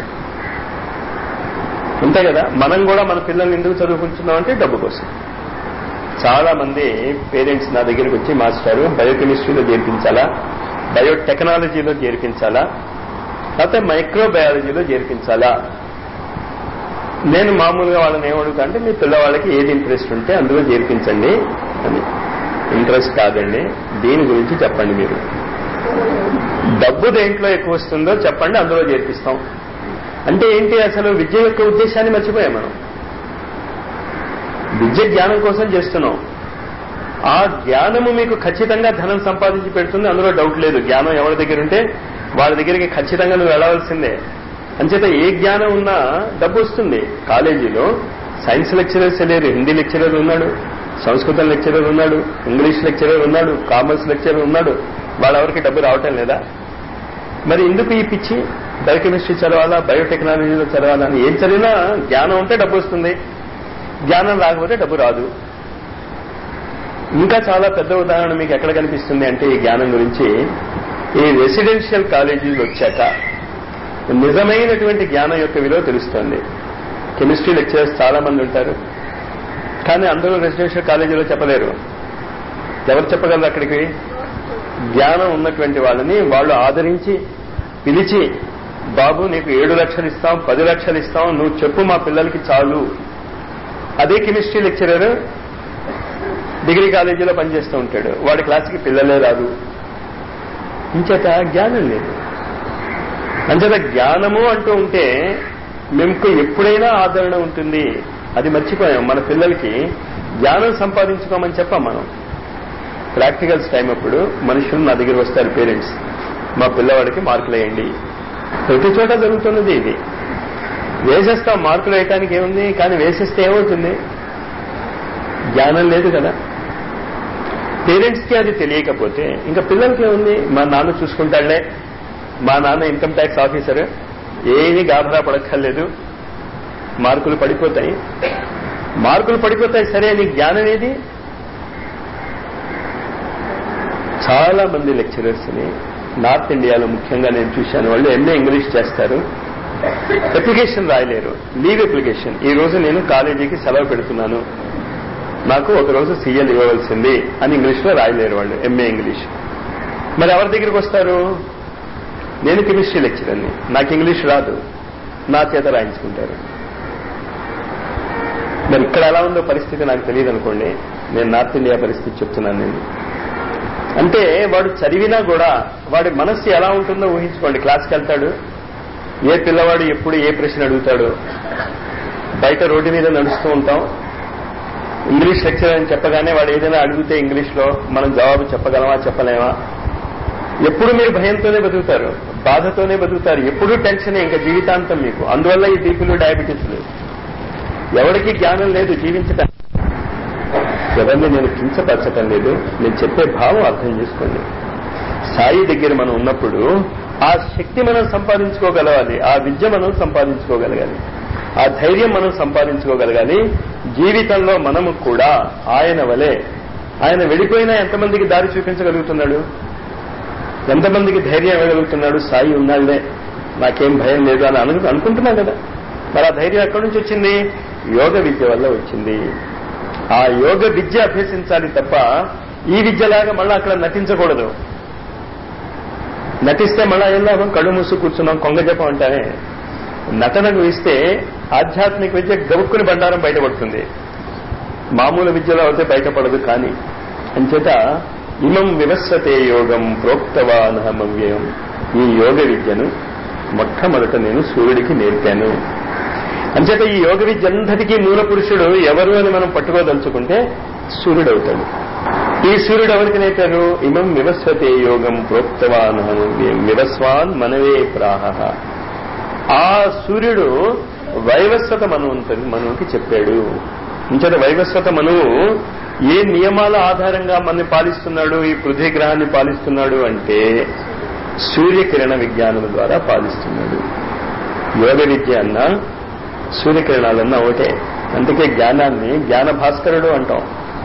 అంతే కదా మనం కూడా మన పిల్లల్ని ఎందుకు చదువుకుంటున్నాం అంటే డబ్బు కోసం చాలా మంది పేరెంట్స్ నా దగ్గరికి వచ్చి మాస్టారు బయోకెమిస్ట్రీలో చేర్పించాలా బయోటెక్నాలజీలో చేర్పించాలా లేకపోతే మైక్రోబయాలజీలో చేర్పించాలా నేను మామూలుగా వాళ్ళని ఏమడుగుతా అంటే మీ పిల్లవాళ్ళకి ఏది ఇంట్రెస్ట్ ఉంటే అందులో చేర్పించండి అని ఇంట్రెస్ట్ కాదండి దీని గురించి చెప్పండి మీరు డబ్బు దేంట్లో ఎక్కువ వస్తుందో చెప్పండి అందులో చేర్పిస్తాం అంటే ఏంటి అసలు విద్య యొక్క ఉద్దేశాన్ని మర్చిపోయాం మనం విద్య జ్ఞానం కోసం చేస్తున్నాం ఆ జ్ఞానము మీకు ఖచ్చితంగా ధనం సంపాదించి పెడుతుంది అందులో డౌట్ లేదు జ్ఞానం ఎవరి దగ్గర ఉంటే వాళ్ళ దగ్గరికి ఖచ్చితంగా నువ్వు వెళ్ళవలసిందే అంచేత ఏ జ్ఞానం ఉన్నా డబ్బు వస్తుంది కాలేజీలో సైన్స్ లెక్చరర్స్ లేరు హిందీ లెక్చరర్ ఉన్నాడు సంస్కృతం లెక్చరర్ ఉన్నాడు ఇంగ్లీష్ లెక్చరర్ ఉన్నాడు కామర్స్ లెక్చరర్ ఉన్నాడు వాళ్ళెవరికి డబ్బు రావటం లేదా మరి ఎందుకు ఈ పిచ్చి బయోకెమిస్ట్రీ చదవాలా బయోటెక్నాలజీలో చదవాలా అని ఏం చదివినా జ్ఞానం ఉంటే డబ్బు వస్తుంది జ్ఞానం రాకపోతే డబ్బు రాదు ఇంకా చాలా పెద్ద ఉదాహరణ మీకు ఎక్కడ కనిపిస్తుంది అంటే ఈ జ్ఞానం గురించి ఈ రెసిడెన్షియల్ కాలేజీలు వచ్చాక నిజమైనటువంటి జ్ఞానం యొక్క విలువ తెలుస్తుంది కెమిస్ట్రీ లెక్చరర్స్ చాలా మంది ఉంటారు కానీ అందరూ రెసిడెన్షియల్ కాలేజీలో చెప్పలేరు ఎవరు చెప్పగలరు అక్కడికి జ్ఞానం ఉన్నటువంటి వాళ్ళని వాళ్ళు ఆదరించి పిలిచి బాబు నీకు ఏడు లక్షలు ఇస్తాం పది లక్షలు ఇస్తాం నువ్వు చెప్పు మా పిల్లలకి చాలు అదే కెమిస్ట్రీ లెక్చరర్ డిగ్రీ కాలేజీలో పనిచేస్తూ ఉంటాడు వాడి క్లాస్కి పిల్లలే రాదు ఇంచేత జ్ఞానం లేదు అంచేత జ్ఞానము అంటూ ఉంటే మీకు ఎప్పుడైనా ఆదరణ ఉంటుంది అది మర్చిపోయాం మన పిల్లలకి జ్ఞానం సంపాదించుకోమని చెప్పాం మనం ప్రాక్టికల్స్ టైం అప్పుడు మనుషులు నా దగ్గర వస్తారు పేరెంట్స్ మా పిల్లవాడికి మార్కులు వేయండి ప్రతి చోట జరుగుతున్నది ఇది వేసేస్తాం మార్కులు వేయటానికి ఏముంది కానీ వేసేస్తే ఏమవుతుంది జ్ఞానం లేదు కదా పేరెంట్స్కి అది తెలియకపోతే ఇంకా పిల్లలకి ఏముంది మా నాన్న చూసుకుంటాడులే మా నాన్న ఇన్కమ్ ట్యాక్స్ ఆఫీసర్ ఏమీ గాబరా పడక్కర్లేదు మార్కులు పడిపోతాయి మార్కులు పడిపోతాయి సరే నీ జ్ఞానం ఏది చాలా మంది లెక్చరర్స్ ని నార్త్ ఇండియాలో ముఖ్యంగా నేను చూశాను వాళ్ళు ఎంఏ ఇంగ్లీష్ చేస్తారు అప్లికేషన్ రాయలేరు లీవ్ అప్లికేషన్ ఈ రోజు నేను కాలేజీకి సెలవు పెడుతున్నాను నాకు ఒక రోజు సీఎల్ ఇవ్వవలసింది అని ఇంగ్లీష్ లో రాయలేరు వాళ్ళు ఎంఏ ఇంగ్లీష్ మరి ఎవరి దగ్గరికి వస్తారు నేను కెమిస్ట్రీ లెక్చరర్ని నాకు ఇంగ్లీష్ రాదు నా చేత రాయించుకుంటారు మరి ఇక్కడ ఎలా ఉందో పరిస్థితి నాకు తెలియదు అనుకోండి నేను నార్త్ ఇండియా పరిస్థితి చెప్తున్నాను నేను అంటే వాడు చదివినా కూడా వాడి మనస్సు ఎలా ఉంటుందో ఊహించుకోండి క్లాస్కి వెళ్తాడు ఏ పిల్లవాడు ఎప్పుడు ఏ ప్రశ్న అడుగుతాడు బయట రోడ్డు మీద నడుస్తూ ఉంటాం ఇంగ్లీష్ లెక్చర్ అని చెప్పగానే వాడు ఏదైనా అడిగితే ఇంగ్లీష్ లో మనం జవాబు చెప్పగలమా చెప్పలేమా ఎప్పుడు మీరు భయంతోనే బతుకుతారు బాధతోనే బతుకుతారు ఎప్పుడు టెన్షన్ ఇంకా జీవితాంతం మీకు అందువల్ల ఈ బీపీలు డయాబెటీస్లు ఎవరికి జ్ఞానం లేదు జీవించటం ఎవరిని నేను కించపరచటం లేదు నేను చెప్పే భావం అర్థం చేసుకోండి సాయి దగ్గర మనం ఉన్నప్పుడు ఆ శక్తి మనం సంపాదించుకోగలగాలి ఆ విద్య మనం సంపాదించుకోగలగాలి ఆ ధైర్యం మనం సంపాదించుకోగలగాలి జీవితంలో మనము కూడా ఆయన వలె ఆయన వెళ్ళిపోయినా ఎంతమందికి దారి చూపించగలుగుతున్నాడు ఎంతమందికి ధైర్యం ఇవ్వగలుగుతున్నాడు సాయి ఉన్నాళ్లే నాకేం భయం లేదు అని అను అనుకుంటున్నాం కదా మరి ఆ ధైర్యం ఎక్కడి నుంచి వచ్చింది యోగ విద్య వల్ల వచ్చింది ఆ యోగ విద్య అభ్యసించాలి తప్ప ఈ విద్యలాగా మళ్ళీ అక్కడ నటించకూడదు నటిస్తే మళ్ళా ఏం లాభం కళ్ళు మూసు కూర్చున్నాం కొంగ జపం అంటానే నటనకు ఇస్తే ఆధ్యాత్మిక విద్య గబుక్కుని బండారం బయటపడుతుంది మామూలు విద్యలో అయితే బయటపడదు కానీ అంచేత ఇమం వివస్వతే యోగం ప్రోక్తవానహమవ్యయం ఈ యోగ విద్యను మొట్టమొదట నేను సూర్యుడికి నేర్పాను అంచేత ఈ యోగ విద్య అంతటికీ మూల పురుషుడు ఎవరు అని మనం పట్టుకోదలుచుకుంటే సూర్యుడు అవుతాడు ఈ సూర్యుడు ఎవరికి నేర్పారు ఇమం వివస్వతే యోగం ప్రోక్తవానహమవ్యయం వివస్వాన్ మనవే ప్రాహ ఆ సూర్యుడు వైవస్వత మనువంతని మనువుకి చెప్పాడు ఇంచేత వైవస్వత మనువు ఏ నియమాల ఆధారంగా మనని పాలిస్తున్నాడు ఈ పృథ్వీ గ్రహాన్ని పాలిస్తున్నాడు అంటే సూర్యకిరణ విజ్ఞానం ద్వారా పాలిస్తున్నాడు యోగ విద్య అన్న సూర్యకిరణాలన్న ఒకటే అందుకే జ్ఞానాన్ని జ్ఞాన భాస్కరుడు అంటాం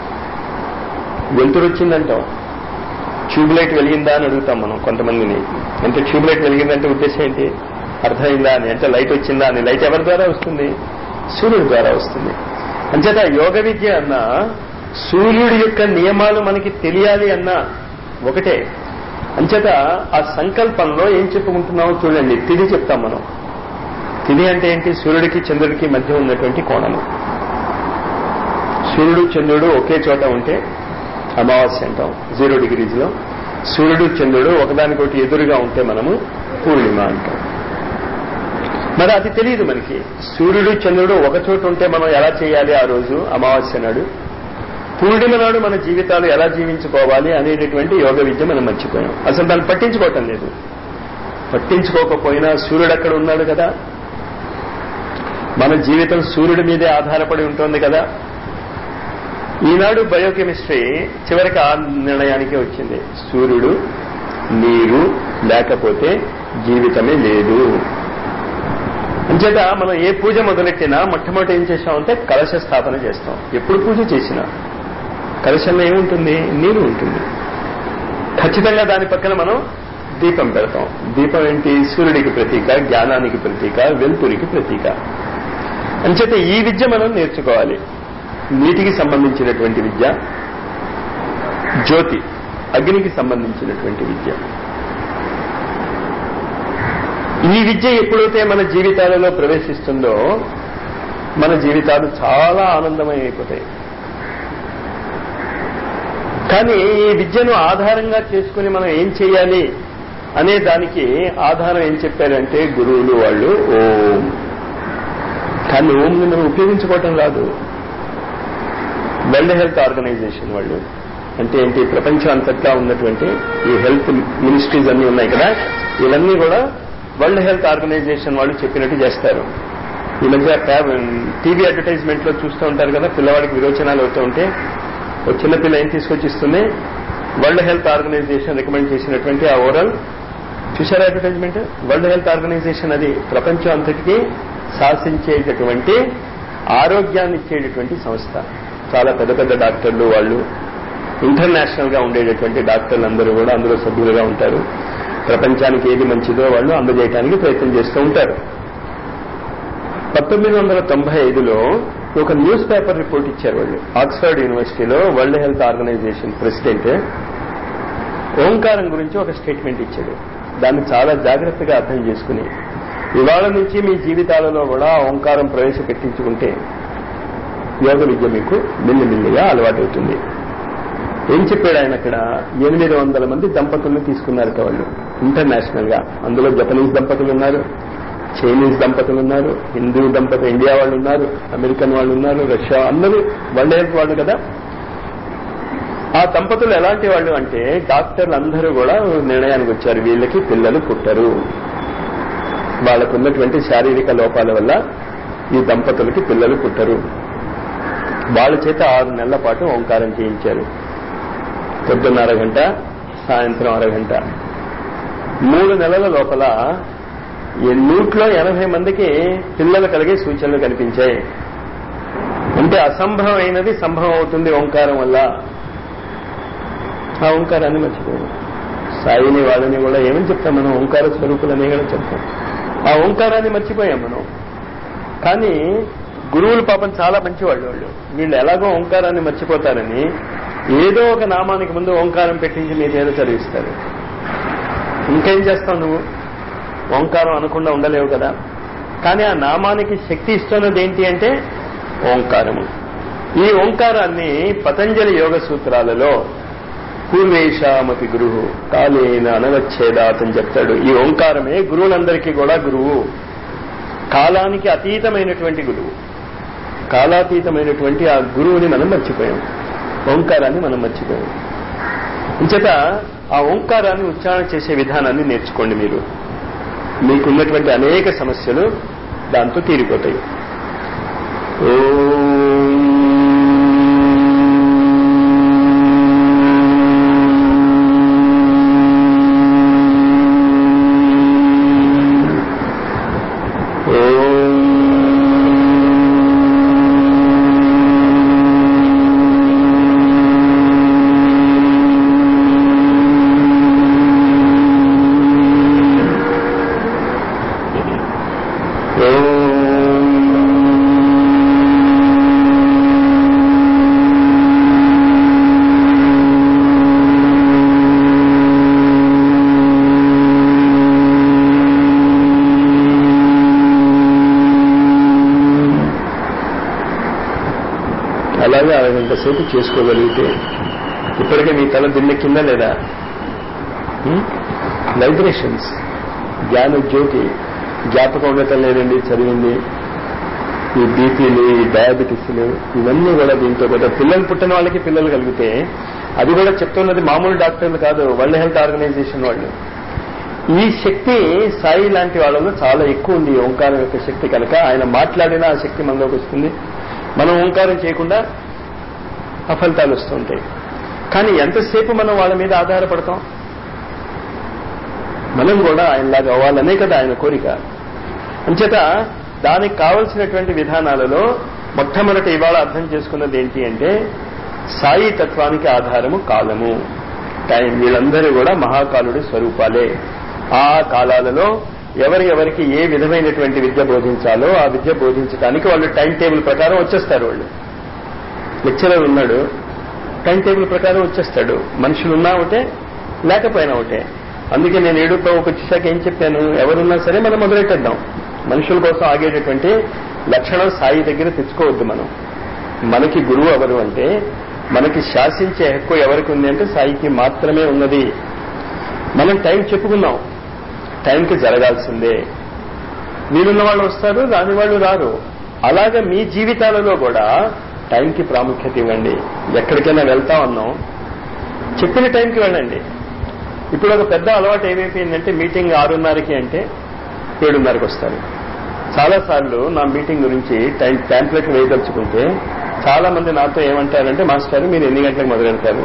వెలుతురు వచ్చిందంటాం ట్యూబ్ లైట్ వెలిగిందా అని అడుగుతాం మనం కొంతమందిని అంటే ట్యూబ్ లైట్ వెలిగిందంటే ఉద్దేశం ఏంటి అర్థమైందా అని అంటే లైట్ వచ్చిందా అని లైట్ ఎవరి ద్వారా వస్తుంది సూర్యుడి ద్వారా వస్తుంది అంచేత యోగ విద్య అన్న సూర్యుడి యొక్క నియమాలు మనకి తెలియాలి అన్న ఒకటే అంచేత ఆ సంకల్పంలో ఏం చెప్పుకుంటున్నామో చూడండి తిది చెప్తాం మనం తిది అంటే ఏంటి సూర్యుడికి చంద్రుడికి మధ్య ఉన్నటువంటి కోణము సూర్యుడు చంద్రుడు ఒకే చోట ఉంటే అమావాస్య అంటాం జీరో డిగ్రీస్ లో సూర్యుడు చంద్రుడు ఒకదానికొకటి ఎదురుగా ఉంటే మనము పూర్ణిమ అంటాం మరి అది తెలియదు మనకి సూర్యుడు చంద్రుడు ఒక చోట ఉంటే మనం ఎలా చేయాలి ఆ రోజు అమావాస్య నాడు పూర్ణిమ నాడు మన జీవితాలు ఎలా జీవించుకోవాలి అనేటటువంటి యోగ విద్య మనం మర్చిపోయాం అసలు దాన్ని పట్టించుకోవటం లేదు పట్టించుకోకపోయినా సూర్యుడు అక్కడ ఉన్నాడు కదా మన జీవితం సూర్యుడి మీదే ఆధారపడి ఉంటుంది కదా ఈనాడు బయోకెమిస్ట్రీ చివరికి ఆ నిర్ణయానికే వచ్చింది సూర్యుడు నీరు లేకపోతే జీవితమే లేదు అంచేత మనం ఏ పూజ మొదలెట్టినా మొట్టమొదటి ఏం చేస్తామంటే కలశ స్థాపన చేస్తాం ఎప్పుడు పూజ చేసినా కలశంలో ఏముంటుంది నీరు ఉంటుంది ఖచ్చితంగా దాని పక్కన మనం దీపం పెడతాం దీపం ఏంటి సూర్యుడికి ప్రతీక జ్ఞానానికి ప్రతీక వెలుతురికి ప్రతీక అంచేత ఈ విద్య మనం నేర్చుకోవాలి నీటికి సంబంధించినటువంటి విద్య జ్యోతి అగ్నికి సంబంధించినటువంటి విద్య ఈ విద్య ఎప్పుడైతే మన జీవితాలలో ప్రవేశిస్తుందో మన జీవితాలు చాలా ఆనందమయమైపోతాయి కానీ ఈ విద్యను ఆధారంగా చేసుకుని మనం ఏం చేయాలి అనే దానికి ఆధారం ఏం చెప్పారంటే గురువులు వాళ్ళు ఓం కానీ ఓంని మనం ఉపయోగించుకోవటం రాదు వరల్డ్ హెల్త్ ఆర్గనైజేషన్ వాళ్ళు అంటే ఏంటి ప్రపంచం అంతటా ఉన్నటువంటి ఈ హెల్త్ మినిస్ట్రీస్ అన్ని ఉన్నాయి కదా ఇవన్నీ కూడా వరల్డ్ హెల్త్ ఆర్గనైజేషన్ వాళ్ళు చెప్పినట్టు చేస్తారు ఈ మధ్య టీవీ అడ్వర్టైజ్మెంట్ లో చూస్తూ ఉంటారు కదా పిల్లవాడికి విరోచనాలు అవుతూ ఉంటే ఒక చిన్న పిల్ల ఏం తీసుకొచ్చి ఇస్తుంది వరల్డ్ హెల్త్ ఆర్గనైజేషన్ రికమెండ్ చేసినటువంటి ఆ ఓరల్ చూసారా అడ్వర్టైజ్మెంట్ వరల్డ్ హెల్త్ ఆర్గనైజేషన్ అది ప్రపంచం అంతటికీ శాసించేటటువంటి ఆరోగ్యాన్ని ఇచ్చేటటువంటి సంస్థ చాలా పెద్ద పెద్ద డాక్టర్లు వాళ్ళు ఇంటర్నేషనల్ గా ఉండేటటువంటి డాక్టర్లు అందరూ కూడా అందులో సభ్యులుగా ఉంటారు ప్రపంచానికి ఏది మంచిదో వాళ్ళు అందజేయడానికి ప్రయత్నం చేస్తూ ఉంటారు పంతొమ్మిది వందల తొంభై ఐదులో ఒక న్యూస్ పేపర్ రిపోర్ట్ ఇచ్చారు వాళ్ళు ఆక్స్ఫర్డ్ యూనివర్సిటీలో వరల్డ్ హెల్త్ ఆర్గనైజేషన్ ప్రెసిడెంట్ ఓంకారం గురించి ఒక స్టేట్మెంట్ ఇచ్చాడు దాన్ని చాలా జాగ్రత్తగా అర్థం చేసుకుని ఇవాళ నుంచి మీ జీవితాలలో కూడా ఓంకారం ప్రవేశపెట్టించుకుంటే యోగ విద్య మీకు మెల్లిమెల్లిగా అలవాటవుతుంది ఏం చెప్పాడు ఆయన అక్కడ ఎనిమిది వందల మంది దంపతుల్ని తీసుకున్నారట వాళ్ళు ఇంటర్నేషనల్ గా అందులో జపనీస్ దంపతులు ఉన్నారు చైనీస్ దంపతులు ఉన్నారు హిందూ దంపతులు ఇండియా వాళ్ళు ఉన్నారు అమెరికన్ వాళ్ళు ఉన్నారు రష్యా అందరూ వరల్డ్ హెల్త్ వాళ్ళు కదా ఆ దంపతులు ఎలాంటి వాళ్ళు అంటే డాక్టర్లు అందరూ కూడా నిర్ణయానికి వచ్చారు వీళ్ళకి పిల్లలు పుట్టరు వాళ్ళకున్నటువంటి శారీరక లోపాల వల్ల ఈ దంపతులకి పిల్లలు పుట్టరు వాళ్ళ చేత ఆరు నెలల పాటు ఓంకారం చేయించారు పొద్దున్న అరగంట సాయంత్రం అరగంట మూడు నెలల లోపల ఈ నూట్లో ఎనభై మందికి పిల్లలు కలిగే సూచనలు కనిపించాయి అంటే అసంభవం అయినది సంభవం అవుతుంది ఓంకారం వల్ల ఆ ఓంకారాన్ని మర్చిపోయాం సాయిని వాళ్ళని కూడా ఏమని చెప్తాం మనం ఓంకార స్వరూపులనే కూడా చెప్తాం ఆ ఓంకారాన్ని మర్చిపోయాం మనం కానీ గురువులు పాపం చాలా మంచివాళ్ళు వాళ్ళు వీళ్ళు ఎలాగో ఓంకారాన్ని మర్చిపోతారని ఏదో ఒక నామానికి ముందు ఓంకారం పెట్టించి మీ చేత చదివిస్తారు ఇంకేం చేస్తావు నువ్వు ఓంకారం అనకుండా ఉండలేవు కదా కానీ ఆ నామానికి శక్తి ఇస్తున్నది ఏంటి అంటే ఓంకారము ఈ ఓంకారాన్ని పతంజలి యోగ సూత్రాలలో పూర్వేశామతి గురువు కాలేన అనవచ్చేదాత్ అని చెప్తాడు ఈ ఓంకారమే గురువులందరికీ కూడా గురువు కాలానికి అతీతమైనటువంటి గురువు కాలాతీతమైనటువంటి ఆ గురువుని మనం మర్చిపోయాం ఓంకారాన్ని మనం మర్చిపోయాం ఇంచేత ఆ ఓంకారాన్ని ఉచ్చారణ చేసే విధానాన్ని నేర్చుకోండి మీరు మీకున్నటువంటి అనేక సమస్యలు దాంతో తీరిపోతాయి అలాగే అరగంట సేపు చేసుకోగలిగితే ఇప్పటికే మీ తల దిన్నెక్కిందా లేదా వైబ్రేషన్స్ జ్ఞాన జ్యోతి జ్ఞాపకం ఉండటం లేదండి చదివింది ఈ బీపీలు ఈ డయాబెటీస్లు ఇవన్నీ కూడా దీంతో కూడా పిల్లలు పుట్టిన వాళ్ళకి పిల్లలు కలిగితే అది కూడా చెప్తున్నది మామూలు డాక్టర్లు కాదు వరల్డ్ హెల్త్ ఆర్గనైజేషన్ వాళ్ళు ఈ శక్తి సాయి లాంటి వాళ్ళలో చాలా ఎక్కువ ఉంది ఈ ఓంకారం యొక్క శక్తి కనుక ఆయన మాట్లాడిన ఆ శక్తి మనలోకి వస్తుంది మనం ఓంకారం చేయకుండా అఫలితాలు వస్తుంటాయి కానీ ఎంతసేపు మనం వాళ్ళ మీద ఆధారపడతాం మనం కూడా ఆయనలాగా అవ్వాలనే కదా ఆయన కోరిక అంచేత దానికి కావలసినటువంటి విధానాలలో మొట్టమొదటి ఇవాళ అర్థం చేసుకున్నది ఏంటి అంటే సాయి తత్వానికి ఆధారము కాలము టైం వీళ్ళందరూ కూడా మహాకాలుడి స్వరూపాలే ఆ కాలాలలో ఎవరి ఎవరికి ఏ విధమైనటువంటి విద్య బోధించాలో ఆ విద్య బోధించడానికి వాళ్ళు టైం టేబుల్ ప్రకారం వచ్చేస్తారు వాళ్ళు లెక్చరర్ ఉన్నాడు టైం టేబుల్ ప్రకారం వచ్చేస్తాడు మనుషులు ఉన్నా ఒకటే లేకపోయినా ఒకటే అందుకే నేను ఏడు ఒక వచ్చేసాక ఏం చెప్పాను ఎవరున్నా సరే మనం మొదలెట్టేద్దాం మనుషుల కోసం ఆగేటటువంటి లక్షణం సాయి దగ్గర తెచ్చుకోవద్దు మనం మనకి గురువు ఎవరు అంటే మనకి శాసించే హక్కు ఎవరికి ఉంది అంటే సాయికి మాత్రమే ఉన్నది మనం టైం చెప్పుకున్నాం టైంకి జరగాల్సిందే వీలున్న వాళ్ళు వస్తారు రాని వాళ్ళు రారు అలాగే మీ జీవితాలలో కూడా టైంకి ప్రాముఖ్యత ఇవ్వండి ఎక్కడికైనా వెళ్తా ఉన్నాం చెప్పిన టైంకి వెళ్ళండి ఇప్పుడు ఒక పెద్ద అలవాటు ఏమైపోయిందంటే మీటింగ్ ఆరున్నరకి అంటే ఏడున్నరకి వస్తారు చాలాసార్లు నా మీటింగ్ గురించి టైం ప్యాంప్లెట్ వేయదలుచుకుంటే చాలా మంది నాతో ఏమంటారంటే మాస్టర్ మీరు ఎన్ని గంటలకు మొదలెడతారు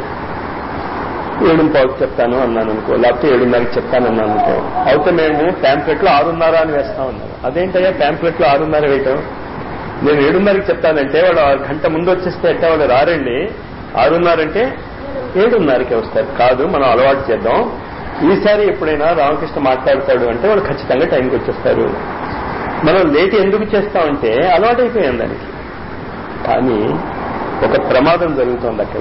ఏడు పావుకి చెప్తాను అన్నాను అనుకో లేకపోతే ఏడున్నరకి చెప్తాను అన్నాను అనుకో అయితే మేము ప్యాంప్లెట్ లో ఆరున్నర అని వేస్తా ఉన్నాను అదేంటయ్యా ప్యాంప్లెట్ లో ఆరున్నర వేయటం నేను ఏడున్నరకి చెప్తానంటే వాళ్ళు ఆ గంట ముందు వచ్చేస్తే ఎట్టా వాళ్ళు రారండి ఆరున్నర అంటే ఏడున్నరకి వస్తారు కాదు మనం అలవాటు చేద్దాం ఈసారి ఎప్పుడైనా రామకృష్ణ మాట్లాడతాడు అంటే వాళ్ళు ఖచ్చితంగా టైంకి వచ్చేస్తారు మనం లేట్ ఎందుకు చేస్తామంటే అలవాటైపోయాం దానికి కానీ ఒక ప్రమాదం జరుగుతోంది అక్కడ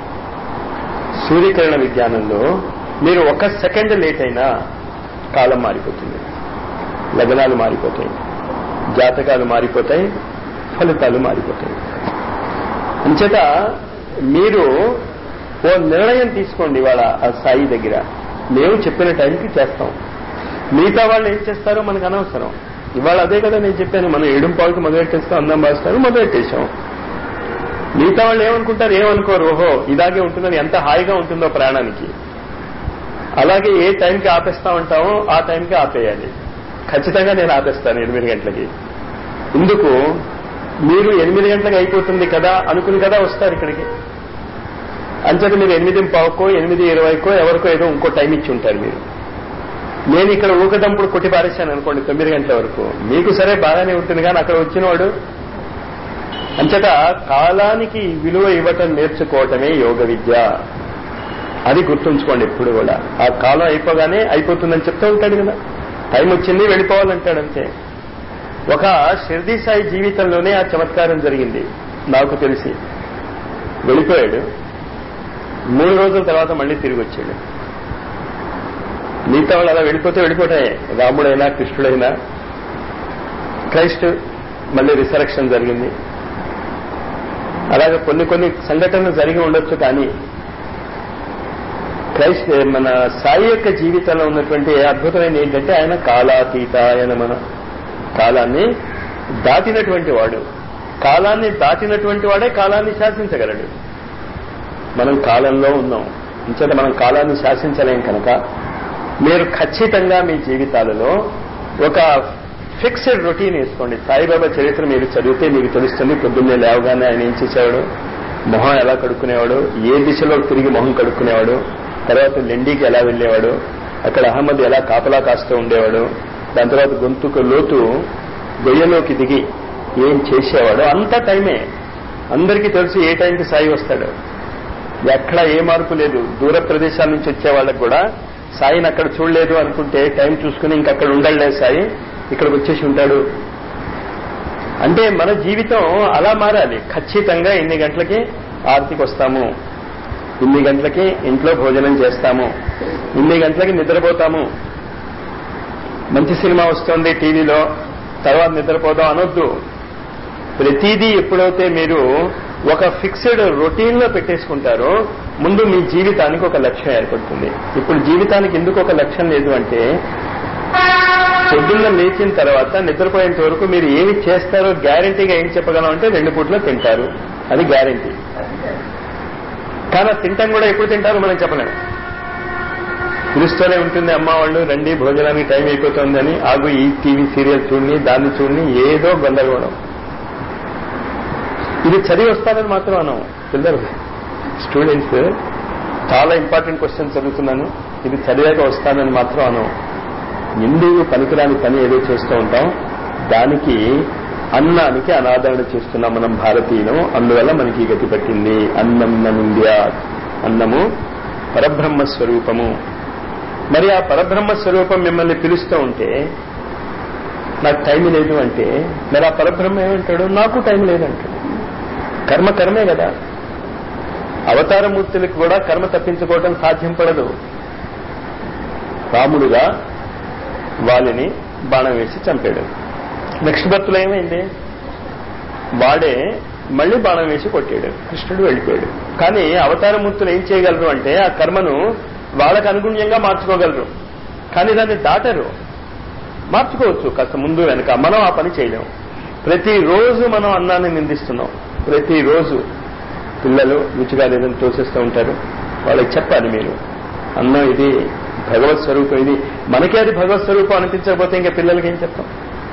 సూర్యకిరణ విజ్ఞానంలో మీరు ఒక సెకండ్ లేట్ అయినా కాలం మారిపోతుంది లగ్నాలు మారిపోతాయి జాతకాలు మారిపోతాయి ఫలితాలు మారిపోతాయి అంచేత మీరు ఓ నిర్ణయం తీసుకోండి ఇవాళ ఆ సాయి దగ్గర మేము చెప్పిన టైంకి చేస్తాం మిగతా వాళ్ళు ఏం చేస్తారో మనకు అనవసరం ఇవాళ అదే కదా నేను చెప్పాను మనం ఏడుం పావుకి మొదలెట్టేస్తాం అందం భావిస్తాను మొదలెట్టేశాం మిగతా వాళ్ళు ఏమనుకుంటారు ఏమనుకోరు ఓహో ఇలాగే ఉంటుందని ఎంత హాయిగా ఉంటుందో ప్రాణానికి అలాగే ఏ టైంకి ఆపేస్తా ఉంటామో ఆ టైంకి ఆపేయాలి ఖచ్చితంగా నేను ఆపేస్తాను ఎనిమిది గంటలకి ఎందుకు మీరు ఎనిమిది గంటలకు అయిపోతుంది కదా అనుకుని కదా వస్తారు ఇక్కడికి అంచేత మీరు ఎనిమిది పావుకో ఎనిమిది ఇరవైకో ఎవరికో ఏదో ఇంకో టైం ఇచ్చి ఉంటారు మీరు నేను ఇక్కడ ఊకదంపుడు కొట్టి పారేశాను అనుకోండి తొమ్మిది గంటల వరకు మీకు సరే బాగానే ఉంటుంది కానీ అక్కడ వచ్చినవాడు అంచేత కాలానికి విలువ ఇవ్వటం నేర్చుకోవటమే యోగ విద్య అది గుర్తుంచుకోండి ఎప్పుడు కూడా ఆ కాలం అయిపోగానే అయిపోతుందని చెప్తూ ఉంటాడు కదా టైం వచ్చింది వెళ్ళిపోవాలంటాడు అంతే ఒక షిర్దీ సాయి జీవితంలోనే ఆ చమత్కారం జరిగింది నాకు తెలిసి వెళ్ళిపోయాడు మూడు రోజుల తర్వాత మళ్ళీ తిరిగి వచ్చాడు మిగతా వాళ్ళు అలా వెళ్ళిపోతే వెళ్ళిపోతాయి రాముడైనా కృష్ణుడైనా క్రైస్ట్ మళ్ళీ రిసరక్షన్ జరిగింది అలాగే కొన్ని కొన్ని సంఘటనలు జరిగి ఉండొచ్చు కానీ క్రైస్ట్ మన సాయి యొక్క జీవితంలో ఉన్నటువంటి అద్భుతమైన ఏంటంటే ఆయన కాలాతీత ఆయన మన కాలాన్ని దాటినటువంటి వాడు కాలాన్ని దాటినటువంటి వాడే కాలాన్ని శాసించగలడు మనం కాలంలో ఉన్నాం ఇంచేత మనం కాలాన్ని శాసించలేం కనుక మీరు ఖచ్చితంగా మీ జీవితాలలో ఒక ఫిక్స్డ్ రొటీన్ వేసుకోండి సాయిబాబా చరిత్ర మీరు చదివితే మీకు తెలుస్తుంది పొద్దున్నే లేవగానే ఆయన ఏం చేసేవాడు మొహం ఎలా కడుక్కునేవాడు ఏ దిశలో తిరిగి మొహం కడుక్కునేవాడు తర్వాత లెండికి ఎలా వెళ్ళేవాడు అక్కడ అహ్మద్ ఎలా కాపలా కాస్తూ ఉండేవాడు దాని తర్వాత గొంతుకు లోతు గొయ్యలోకి దిగి ఏం చేసేవాడు అంత టైమే అందరికీ తెలుసు ఏ టైంకి సాయి వస్తాడు ఎక్కడ ఏ మార్పు లేదు దూర ప్రదేశాల నుంచి వచ్చే వాళ్ళకి కూడా సాయిని అక్కడ చూడలేదు అనుకుంటే టైం చూసుకుని ఇంకక్కడ ఉండలే సాయి ఇక్కడికి వచ్చేసి ఉంటాడు అంటే మన జీవితం అలా మారాలి ఖచ్చితంగా ఇన్ని గంటలకి ఆర్తికి వస్తాము ఇన్ని గంటలకి ఇంట్లో భోజనం చేస్తాము ఇన్ని గంటలకి నిద్రపోతాము మంచి సినిమా వస్తుంది టీవీలో తర్వాత నిద్రపోదాం అనొద్దు ప్రతిదీ ఎప్పుడైతే మీరు ఒక ఫిక్స్డ్ రొటీన్ లో పెట్టేసుకుంటారో ముందు మీ జీవితానికి ఒక లక్ష్యం ఏర్పడుతుంది ఇప్పుడు జీవితానికి ఎందుకు ఒక లక్ష్యం లేదు అంటే పొద్దున్న లేచిన తర్వాత నిద్రపోయేంత వరకు మీరు ఏమి చేస్తారో గ్యారంటీగా ఏం చెప్పగలం అంటే రెండు పూట్ల తింటారు అది గ్యారంటీ కానీ ఆ తింటాం కూడా ఎప్పుడు తింటారో మనం చెప్పలేము పిలుస్తూనే ఉంటుంది అమ్మ వాళ్ళు రండి భోజనానికి టైం అయిపోతుందని ఆగు ఈ టీవీ సీరియల్ చూడండి దాన్ని చూడండి ఏదో గందరగోళం ఇది చదివి వస్తానని మాత్రం అనం పిల్లలు స్టూడెంట్స్ చాలా ఇంపార్టెంట్ క్వశ్చన్ చదువుతున్నాను ఇది చదివాక వస్తానని మాత్రం అనం ఎందుకు పనికిరాని పని ఏదో చేస్తూ ఉంటాం దానికి అన్నానికి అనాదరణ చేస్తున్నాం మనం భారతీయులం అందువల్ల మనకి ఈ గతి పట్టింది అన్నం నమింద్యా అన్నము పరబ్రహ్మ స్వరూపము మరి ఆ పరబ్రహ్మ స్వరూపం మిమ్మల్ని పిలుస్తూ ఉంటే నాకు టైం లేదు అంటే మరి ఆ పరబ్రహ్మ ఏమంటాడు నాకు టైం లేదంటాడు కర్మ కర్మే కదా అవతారమూర్తులకు కూడా కర్మ తప్పించుకోవడం సాధ్యం పడదు రాముడుగా వాళ్ళని బాణం వేసి చంపాడు నెక్స్ట్ బర్త్లో ఏమైంది వాడే మళ్ళీ బాణం వేసి కొట్టాడు కృష్ణుడు వెళ్ళిపోయాడు కానీ అవతారమూర్తులు ఏం చేయగలరు అంటే ఆ కర్మను వాళ్ళకు అనుగుణ్యంగా మార్చుకోగలరు కానీ దాన్ని దాటరు మార్చుకోవచ్చు కాస్త ముందు వెనక మనం ఆ పని చేయలేము ప్రతిరోజు మనం అన్నాన్ని నిందిస్తున్నాం ప్రతిరోజు పిల్లలు రుచిగా లేదని తోసేస్తూ ఉంటారు వాళ్ళకి చెప్పాలి మీరు అన్నం ఇది భగవత్ స్వరూపం ఇది మనకే అది భగవత్ స్వరూపం అనిపించకపోతే ఇంకా పిల్లలకి ఏం చెప్తాం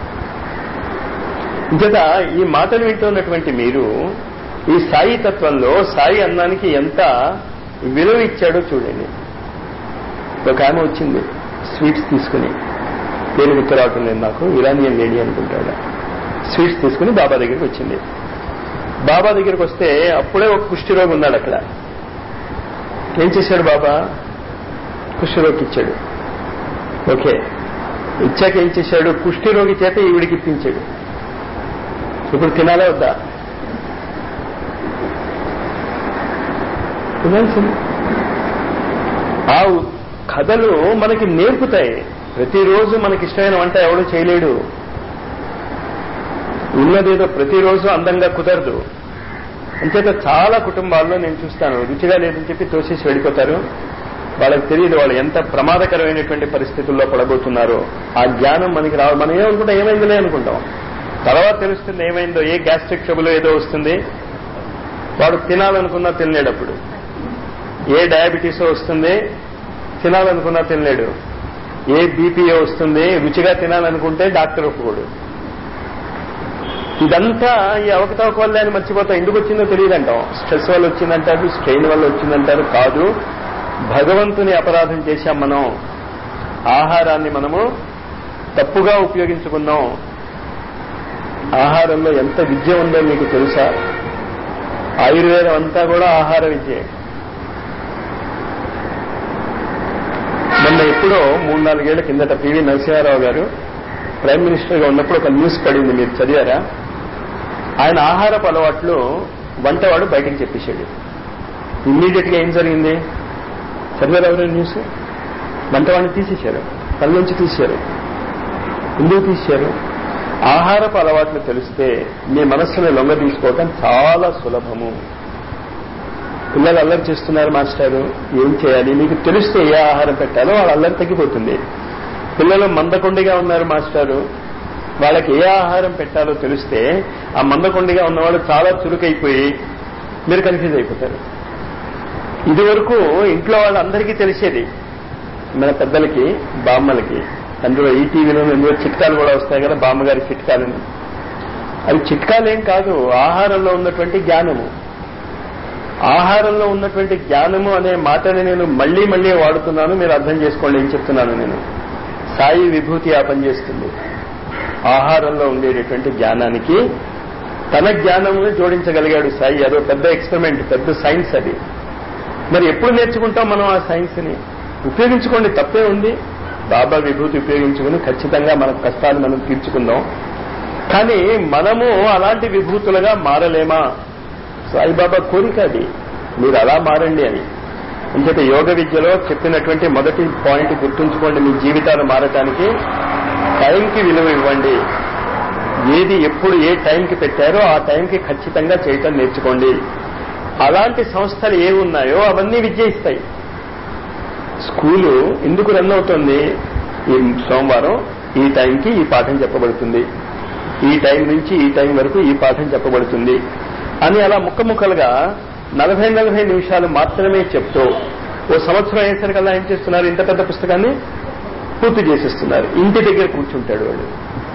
ఇంచేత ఈ మాటలు వింటున్నటువంటి మీరు ఈ సాయి తత్వంలో సాయి అన్నానికి ఎంత విలువ ఇచ్చాడో చూడండి ఒక ఆమె వచ్చింది స్వీట్స్ తీసుకుని పేరు గుర్తు రావటం లేదు నాకు ఇరానియన్ లేడీ అనుకుంటాడు స్వీట్స్ తీసుకుని బాబా దగ్గరికి వచ్చింది బాబా దగ్గరికి వస్తే అప్పుడే ఒక కుష్ఠిరోగి ఉన్నాడు అక్కడ ఏం చేశాడు బాబా కుష్ఠరోగి ఇచ్చాడు ఓకే ఇచ్చాక ఏం చేశాడు కుష్ఠిరోగి చేత ఈవిడికి ఇప్పించాడు ఇప్పుడు తినాలా వద్దా తినాల్సింది ఆ కథలు మనకి నేర్పుతాయి ప్రతిరోజు మనకి ఇష్టమైన వంట ఎవడు చేయలేడు ఉన్నదేదో ప్రతిరోజు అందంగా కుదరదు అంచేత చాలా కుటుంబాల్లో నేను చూస్తాను రుచిగా లేదని చెప్పి తోసేసి వెళ్ళిపోతారు వాళ్ళకి తెలియదు వాళ్ళు ఎంత ప్రమాదకరమైనటువంటి పరిస్థితుల్లో పడబోతున్నారో ఆ జ్ఞానం మనకి రావాలి మనం ఏమనుకుంటాం ఏమైందిలే అనుకుంటాం తర్వాత తెలుస్తుంది ఏమైందో ఏ గ్యాస్ట్రిక్ ట్రబుల్ ఏదో వస్తుంది వాడు తినాలనుకున్నా తినలేడప్పుడు ఏ డయాబెటీస్ వస్తుంది తినాలనుకున్నా తినలేడు ఏ బీపీఓ వస్తుంది రుచిగా తినాలనుకుంటే డాక్టర్ ఒప్పుకోడు ఇదంతా ఈ అవకతవక వల్లే అని మర్చిపోతాం ఎందుకు వచ్చిందో తెలియదంటాం స్ట్రెస్ వల్ల వచ్చిందంటారు స్ట్రెయిన్ వల్ల వచ్చిందంటారు కాదు భగవంతుని అపరాధం చేశాం మనం ఆహారాన్ని మనము తప్పుగా ఉపయోగించుకున్నాం ఆహారంలో ఎంత విద్య ఉందో మీకు తెలుసా ఆయుర్వేదం అంతా కూడా ఆహార విద్యే మొన్న ఎప్పుడో మూడు నాలుగేళ్ల కిందట పివి నరసింహారావు గారు ప్రైమ్ మినిస్టర్ గా ఉన్నప్పుడు ఒక న్యూస్ పడింది మీరు చదివారా ఆయన ఆహారపు అలవాట్లు వంటవాడు బయటకు చెప్పేశాడు ఇమ్మీడియట్ గా ఏం జరిగింది చదివారు ఎవరైనా న్యూస్ వంటవాడిని తీసేశారు పని నుంచి తీశారు ఎందుకు తీశారు ఆహారపు అలవాట్లు తెలిస్తే మీ మనస్సుని లొంగ తీసుకోవటం చాలా సులభము పిల్లలు అల్లరి చేస్తున్నారు మాస్టారు ఏం చేయాలి మీకు తెలిస్తే ఏ ఆహారం పెట్టాలో వాళ్ళ అల్లరి తగ్గిపోతుంది పిల్లలు మందకొండిగా ఉన్నారు మాస్టారు వాళ్ళకి ఏ ఆహారం పెట్టాలో తెలిస్తే ఆ మందకొండిగా ఉన్నవాళ్ళు చాలా చురుకైపోయి మీరు కన్ఫ్యూజ్ అయిపోతారు ఇది వరకు ఇంట్లో వాళ్ళందరికీ తెలిసేది మన పెద్దలకి బామ్మలకి అందులో ఈ టీవీలో ఎందులో చిట్కాలు కూడా వస్తాయి కదా బామ్మగారి చిట్కాలని అవి చిట్కాలేం కాదు ఆహారంలో ఉన్నటువంటి జ్ఞానము ఆహారంలో ఉన్నటువంటి జ్ఞానము అనే మాటని నేను మళ్లీ మళ్లీ వాడుతున్నాను మీరు అర్థం చేసుకోండి ఏం చెప్తున్నాను నేను సాయి విభూతి ఆ పనిచేస్తుంది ఆహారంలో ఉండేటటువంటి జ్ఞానానికి తన జ్ఞానమును జోడించగలిగాడు సాయి అదో పెద్ద ఎక్స్పెరిమెంట్ పెద్ద సైన్స్ అది మరి ఎప్పుడు నేర్చుకుంటాం మనం ఆ సైన్స్ ని ఉపయోగించుకోండి తప్పే ఉంది బాబా విభూతి ఉపయోగించుకుని ఖచ్చితంగా మన కష్టాలు మనం తీర్చుకుందాం కానీ మనము అలాంటి విభూతులుగా మారలేమా సాయిబాబా కోరిక అది మీరు అలా మారండి అని అంచేత యోగ విద్యలో చెప్పినటువంటి మొదటి పాయింట్ గుర్తుంచుకోండి మీ జీవితాలు మారటానికి టైంకి విలువ ఇవ్వండి ఏది ఎప్పుడు ఏ టైంకి పెట్టారో ఆ టైంకి ఖచ్చితంగా చేయటం నేర్చుకోండి అలాంటి సంస్థలు ఏ ఉన్నాయో అవన్నీ విద్య ఇస్తాయి స్కూలు ఎందుకు రన్ అవుతుంది ఈ సోమవారం ఈ టైంకి ఈ పాఠం చెప్పబడుతుంది ఈ టైం నుంచి ఈ టైం వరకు ఈ పాఠం చెప్పబడుతుంది అని అలా ముక్క ముక్కలుగా నలభై నలభై నిమిషాలు మాత్రమే చెప్తూ ఓ సంవత్సరం అయ్యేసరికల్లా ఏం చేస్తున్నారు ఇంత పెద్ద పుస్తకాన్ని పూర్తి చేసేస్తున్నారు ఇంటి దగ్గర కూర్చుంటాడు వాడు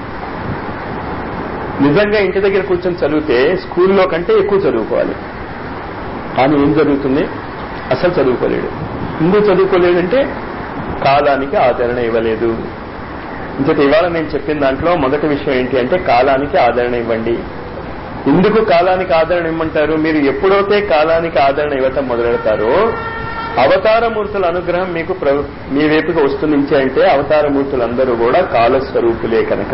నిజంగా ఇంటి దగ్గర కూర్చొని చదివితే స్కూల్లో కంటే ఎక్కువ చదువుకోవాలి కానీ ఏం జరుగుతుంది అసలు చదువుకోలేడు ఎందుకు చదువుకోలేదంటే కాలానికి ఆదరణ ఇవ్వలేదు ఇంకటి ఇవాళ నేను చెప్పిన దాంట్లో మొదటి విషయం ఏంటి అంటే కాలానికి ఆదరణ ఇవ్వండి ఎందుకు కాలానికి ఆదరణ ఇవ్వమంటారు మీరు ఎప్పుడైతే కాలానికి ఆదరణ ఇవ్వటం మొదలెడతారో అవతారమూర్తుల అనుగ్రహం మీకు ప్ర- మీ వైపుకి వస్తుంది అంటే అవతారమూర్తులందరూ కూడా కాలస్వరూపులే కనుక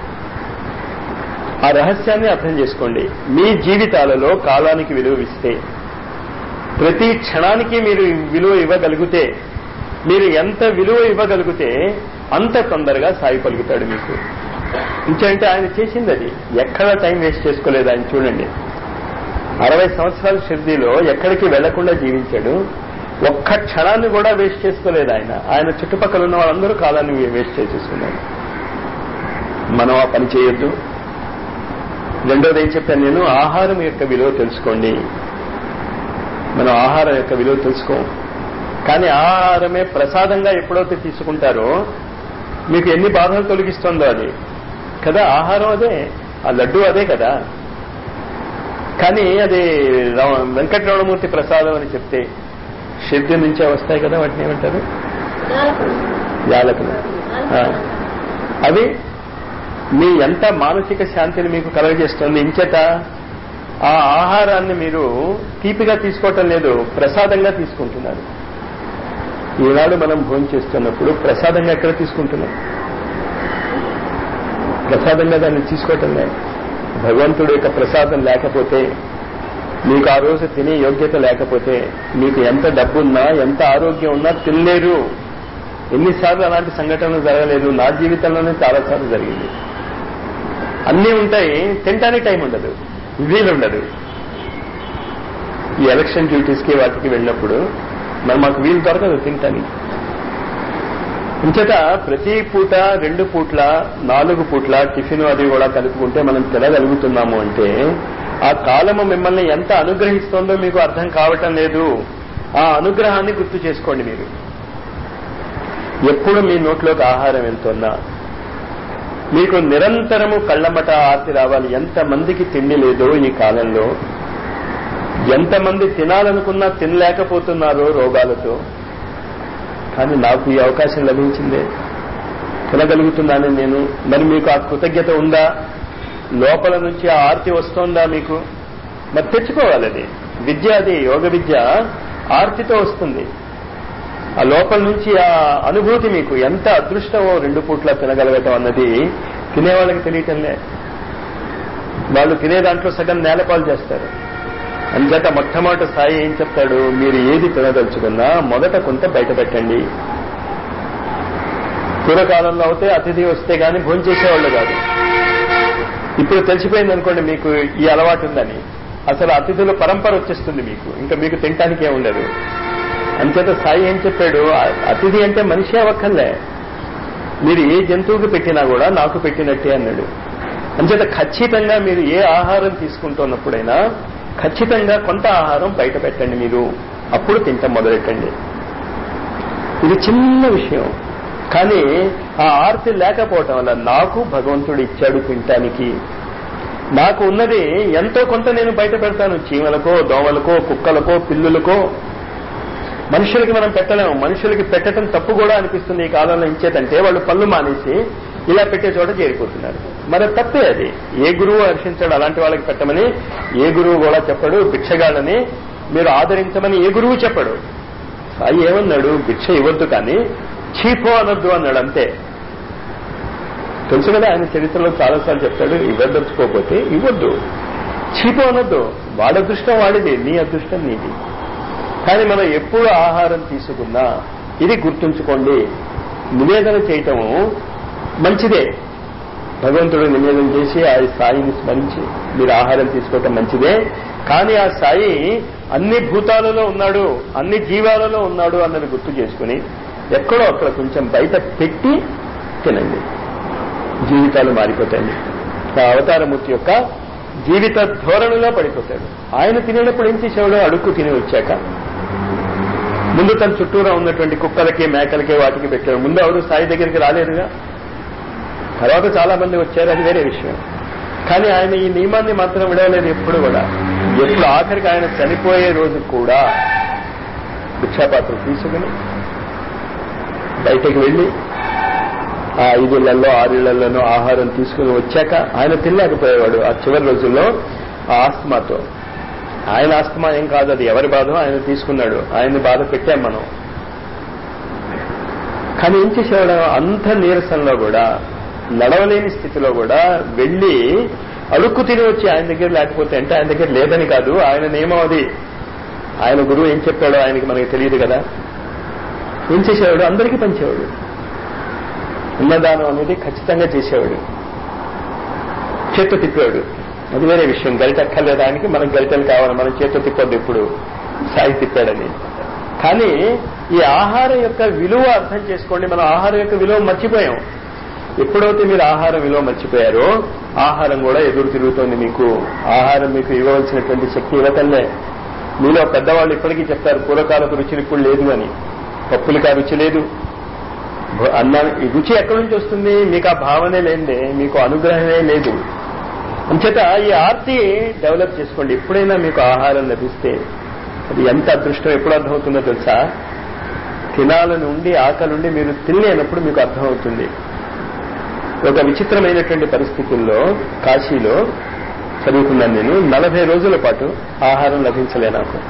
ఆ రహస్యాన్ని అర్థం చేసుకోండి మీ జీవితాలలో కాలానికి విలువ ఇస్తే ప్రతి క్షణానికి మీరు విలువ ఇవ్వగలిగితే మీరు ఎంత విలువ ఇవ్వగలిగితే అంత తొందరగా సాయి పలుకుతాడు మీకు ఇంకంటే ఆయన చేసింది అది ఎక్కడ టైం వేస్ట్ చేసుకోలేదు ఆయన చూడండి అరవై సంవత్సరాల షిర్దీలో ఎక్కడికి వెళ్లకుండా జీవించాడు ఒక్క క్షణాన్ని కూడా వేస్ట్ చేసుకోలేదు ఆయన ఆయన చుట్టుపక్కల ఉన్న వాళ్ళందరూ కాలాన్ని వేస్ట్ చేసేసుకున్నారు మనం ఆ పని చేయొద్దు రెండోది ఏం చెప్పాను నేను ఆహారం యొక్క విలువ తెలుసుకోండి మనం ఆహారం యొక్క విలువ తెలుసుకోం కానీ ఆహారమే ప్రసాదంగా ఎప్పుడైతే తీసుకుంటారో మీకు ఎన్ని బాధలు తొలగిస్తుందో అది కదా ఆహారం అదే ఆ లడ్డు అదే కదా కానీ అది రమ- వెంకటరమణమూర్తి ప్రసాదం అని చెప్తే సిద్ధి నుంచే వస్తాయి కదా వాటిని ఏమంటారు యాలకులు ఆ. అవి మీ ఎంత మానసిక శాంతిని మీకు కలగజేస్తుంది ఇంచేత ఆ ఆహారాన్ని మీరు తీపిగా తీసుకోవటం లేదు ప్రసాదంగా తీసుకుంటున్నారు ఈనాడు మనం భోజనం చేస్తున్నప్పుడు ప్రసాదంగా ఎక్కడ తీసుకుంటున్నాం ప్రసాదంగా దాన్ని తీసుకోవటం లేదు భగవంతుడి యొక్క ప్రసాదం లేకపోతే మీకు ఆ రోజు తినే యోగ్యత లేకపోతే మీకు ఎంత డబ్బున్నా ఎంత ఆరోగ్యం ఉన్నా తినలేరు ఎన్నిసార్లు అలాంటి సంఘటనలు జరగలేదు నా జీవితంలోనే చాలాసార్లు జరిగింది అన్నీ ఉంటాయి తినటానికి టైం ఉండదు వీలు ఉండదు ఈ ఎలక్షన్ డ్యూటీస్కి వాటికి వెళ్ళినప్పుడు మరి మాకు వీలు దొరకదు తింటానికి ఇంచేత ప్రతి పూట రెండు పూట్ల నాలుగు పూట్ల టిఫిన్ అది కూడా కలుపుకుంటే మనం తినగలుగుతున్నాము అంటే ఆ కాలము మిమ్మల్ని ఎంత అనుగ్రహిస్తోందో మీకు అర్థం కావటం లేదు ఆ అనుగ్రహాన్ని గుర్తు చేసుకోండి మీరు ఎప్పుడు మీ నోట్లోకి ఆహారం వెళ్తున్నా మీకు నిరంతరము కళ్ళమట ఆర్తి రావాలి ఎంతమందికి తిండి లేదో ఈ కాలంలో ఎంతమంది తినాలనుకున్నా తినలేకపోతున్నారో రోగాలతో కానీ నాకు ఈ అవకాశం లభించిందే తినగలుగుతున్నాను నేను మరి మీకు ఆ కృతజ్ఞత ఉందా లోపల నుంచి ఆ ఆర్తి వస్తోందా మీకు మరి తెచ్చుకోవాలి అది విద్య అది యోగ విద్య ఆర్తితో వస్తుంది ఆ లోపల నుంచి ఆ అనుభూతి మీకు ఎంత అదృష్టమో రెండు పూట్ల తినగలగటం అన్నది తినేవాళ్ళకి తెలియటంలే వాళ్ళు తినే దాంట్లో సగం నేలపాలు చేస్తారు అంచేత మొట్టమొదటి స్థాయి ఏం చెప్తాడు మీరు ఏది తినదలుచుకున్నా మొదట కొంత బయట పెట్టండి పూర్వకాలంలో అయితే అతిథి వస్తే గాని భోజనం చేసేవాళ్ళు కాదు ఇప్పుడు తెలిసిపోయింది అనుకోండి మీకు ఈ అలవాటు ఉందని అసలు అతిథుల పరంపర వచ్చేస్తుంది మీకు ఇంకా మీకు తినటానికి ఏం ఉండదు అంచేత సాయి ఏం చెప్పాడు అతిథి అంటే మనిషి అవ్వక్కర్లే మీరు ఏ జంతువుకి పెట్టినా కూడా నాకు పెట్టినట్టే అన్నాడు అంచేత ఖచ్చితంగా మీరు ఏ ఆహారం తీసుకుంటున్నప్పుడైనా ఖచ్చితంగా కొంత ఆహారం బయట పెట్టండి మీరు అప్పుడు తింటాం మొదలెట్టండి ఇది చిన్న విషయం కానీ ఆ ఆర్తి లేకపోవటం వల్ల నాకు భగవంతుడు ఇచ్చాడు తినటానికి నాకు ఉన్నది ఎంతో కొంత నేను బయట పెడతాను చీమలకో దోమలకో కుక్కలకో పిల్లులకో మనుషులకి మనం పెట్టలేము మనుషులకి పెట్టడం తప్పు కూడా అనిపిస్తుంది ఈ కాలంలో ఇచ్చేదంటే వాళ్ళు పళ్ళు మానేసి ఇలా పెట్టే చోట చేరిపోతున్నారు మరి తప్పే అది ఏ గురువు హర్షించాడు అలాంటి వాళ్ళకి పెట్టమని ఏ గురువు కూడా చెప్పడు భిక్షగాళ్ళని మీరు ఆదరించమని ఏ గురువు చెప్పడు సాయి ఏమన్నాడు భిక్ష ఇవ్వద్దు కానీ చీపో అనొద్దు అన్నాడు అంతే తెలుసు కదా ఆయన చరిత్రలో చాలాసార్లు చెప్తాడు ఇవ్వదలుచుకోకపోతే ఇవ్వద్దు చీపో అనొద్దు వాళ్ళ అదృష్టం వాడిది నీ అదృష్టం నీది కానీ మనం ఎప్పుడు ఆహారం తీసుకున్నా ఇది గుర్తుంచుకోండి నివేదన చేయటము మంచిదే భగవంతుడు నివేదన చేసి ఆ సాయిని స్మరించి మీరు ఆహారం తీసుకోవటం మంచిదే కానీ ఆ సాయి అన్ని భూతాలలో ఉన్నాడు అన్ని జీవాలలో ఉన్నాడు అన్నది గుర్తు చేసుకుని ఎక్కడో అక్కడ కొంచెం బయట పెట్టి తినండి జీవితాలు మారిపోతాయండి ఆ అవతారమూర్తి యొక్క జీవిత ధోరణిలో పడిపోతాడు ఆయన తినేటప్పుడు ఏం చేసేవాడు అడుక్కు తిని వచ్చాక ముందు తన చుట్టూరా ఉన్నటువంటి కుక్కలకి మేకలకి వాటికి పెట్టాడు ముందు ఎవరు సాయి దగ్గరికి రాలేదుగా తర్వాత చాలా మంది వచ్చారు అది వేరే విషయం కానీ ఆయన ఈ నియమాన్ని మాత్రం విడవలేదు ఎప్పుడు కూడా ఎప్పుడు ఆఖరికి ఆయన చనిపోయే రోజు కూడా భిక్షాపాత్ర తీసుకుని బయటకు వెళ్లి ఆ ఐదుళ్లలో ఆరిళ్లలోనూ ఆహారం తీసుకుని వచ్చాక ఆయన తినలేకపోయేవాడు ఆ చివరి రోజుల్లో ఆ ఆస్తమాతో ఆయన ఆస్తమా ఏం కాదు అది ఎవరి బాధ ఆయన తీసుకున్నాడు ఆయన్ని బాధ పెట్టాం మనం కానీ ఏం చేసేవాడు అంత నీరసంలో కూడా నడవలేని స్థితిలో కూడా వెళ్లి అడుక్కు తిని వచ్చి ఆయన దగ్గర లేకపోతే అంటే ఆయన దగ్గర లేదని కాదు ఆయన నియమం అది ఆయన గురువు ఏం చెప్పాడో ఆయనకి మనకి తెలియదు కదా ఏం చేసేవాడు అందరికీ పంచేవాడు అన్నదానం అనేది ఖచ్చితంగా చేసేవాడు చేత్తో తిప్పేవాడు అది వేరే విషయం గరిట అక్కర్లేదానికి మనం గరిటలు కావాలి మనం చేత్తో తిప్పొద్దు ఇప్పుడు సాయి తిప్పాడని కానీ ఈ ఆహారం యొక్క విలువ అర్థం చేసుకోండి మనం ఆహారం యొక్క విలువ మర్చిపోయాం ఎప్పుడైతే మీరు ఆహారం విలువ మర్చిపోయారో ఆహారం కూడా ఎదురు తిరుగుతోంది మీకు ఆహారం మీకు ఇవ్వవలసినటువంటి శక్తి ఇవ్వకల్లే మీలో పెద్దవాళ్ళు ఇప్పటికీ చెప్తారు పూర్వకాలపు రుచి ఇప్పుడు లేదు అని పప్పులకి ఆ రుచి లేదు అన్న ఈ రుచి ఎక్కడి నుంచి వస్తుంది మీకు ఆ భావనే లేదే మీకు అనుగ్రహమే లేదు అంచేత ఈ ఆర్తి డెవలప్ చేసుకోండి ఎప్పుడైనా మీకు ఆహారం లభిస్తే అది ఎంత అదృష్టం ఎప్పుడు అర్థమవుతుందో తెలుసా తినాలని ఉండి ఆకలి ఉండి మీరు తినలేనప్పుడు మీకు అర్థమవుతుంది ఒక విచిత్రమైనటువంటి పరిస్థితుల్లో కాశీలో చదువుకున్నాను నేను నలభై రోజుల పాటు ఆహారం లభించలే నాకు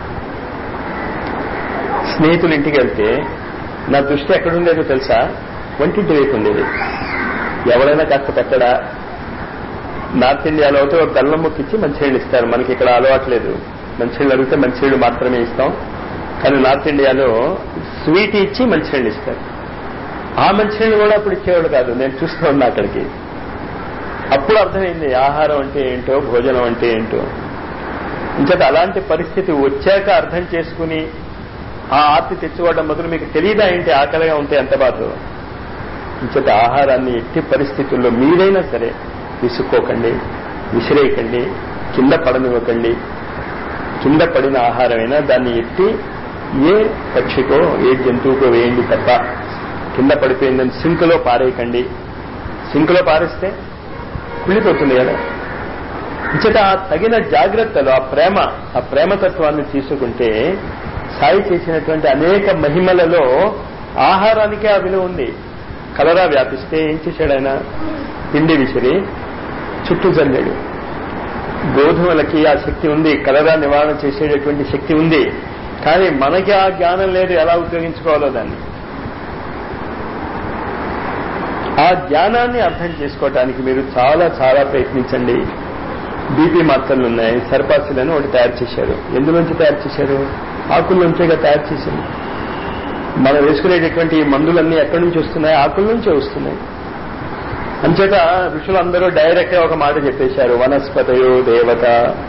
స్నేహితుల ఇంటికి వెళ్తే నా దృష్టి ఎక్కడుండేదో తెలుసా వంటింటి వైపు ఉండేది ఎవరైనా కాస్త పెట్టడా నార్త్ ఇండియాలో అయితే ఒక బెల్లం ముక్కిచ్చి మంచినీళ్ళు ఇస్తారు మనకి ఇక్కడ అలవాట్లేదు మంచినీళ్ళు అడిగితే మంచినీళ్ళు మాత్రమే ఇస్తాం కానీ నార్త్ ఇండియాలో స్వీట్ ఇచ్చి మంచినీళ్ళు ఇస్తారు ఆ మంచినీళ్ళు కూడా అప్పుడు ఇచ్చేవాడు కాదు నేను చూస్తూ ఉన్నా అక్కడికి అప్పుడు అర్థమైంది ఆహారం అంటే ఏంటో భోజనం అంటే ఏంటో ఇంచేత అలాంటి పరిస్థితి వచ్చాక అర్థం చేసుకుని ఆ ఆర్తి తెచ్చుకోవడం బదులు మీకు తెలియదా ఏంటి ఆకలిగా ఉంటే ఎంత బాధ ఇంచట ఆహారాన్ని ఎట్టి పరిస్థితుల్లో మీరైనా సరే విసుక్కోకండి విసిరేయకండి కింద పడనివ్వకండి కింద పడిన ఆహారమైనా దాన్ని ఎత్తి ఏ పక్షికో ఏ జంతువుకో వేయండి తప్ప కింద పడిపోయిందని సింకులో పారేయకండి సింకులో పారేస్తే కుళ్ళిపోతుంది కదా ఇంచట ఆ తగిన జాగ్రత్తలు ఆ ప్రేమ ఆ ప్రేమతత్వాన్ని తీసుకుంటే సాయి చేసినటువంటి అనేక మహిమలలో ఆహారానికే ఆ విలువ ఉంది కలరా వ్యాపిస్తే ఏం చేశాడు ఆయన పిండి విసిరి చుట్టూ చల్లాడు గోధుమలకి ఆ శక్తి ఉంది కలరా నివారణ చేసేటటువంటి శక్తి ఉంది కానీ మనకి ఆ జ్ఞానం లేదు ఎలా ఉపయోగించుకోవాలో దాన్ని ఆ జ్ఞానాన్ని అర్థం చేసుకోవటానికి మీరు చాలా చాలా ప్రయత్నించండి బీపీ మాత్రలు ఉన్నాయి సర్పాసిలని ఒకటి తయారు చేశారు ఎందులోంచి తయారు చేశారు ఆకుల నుంచేగా తయారు చేసింది మనం వేసుకునేటటువంటి ఈ మందులన్నీ ఎక్కడి నుంచి వస్తున్నాయి ఆకుల నుంచే వస్తున్నాయి అంచేత ఋషులందరూ డైరెక్ట్ గా ఒక మాట చెప్పేశారు వనస్పతయో దేవత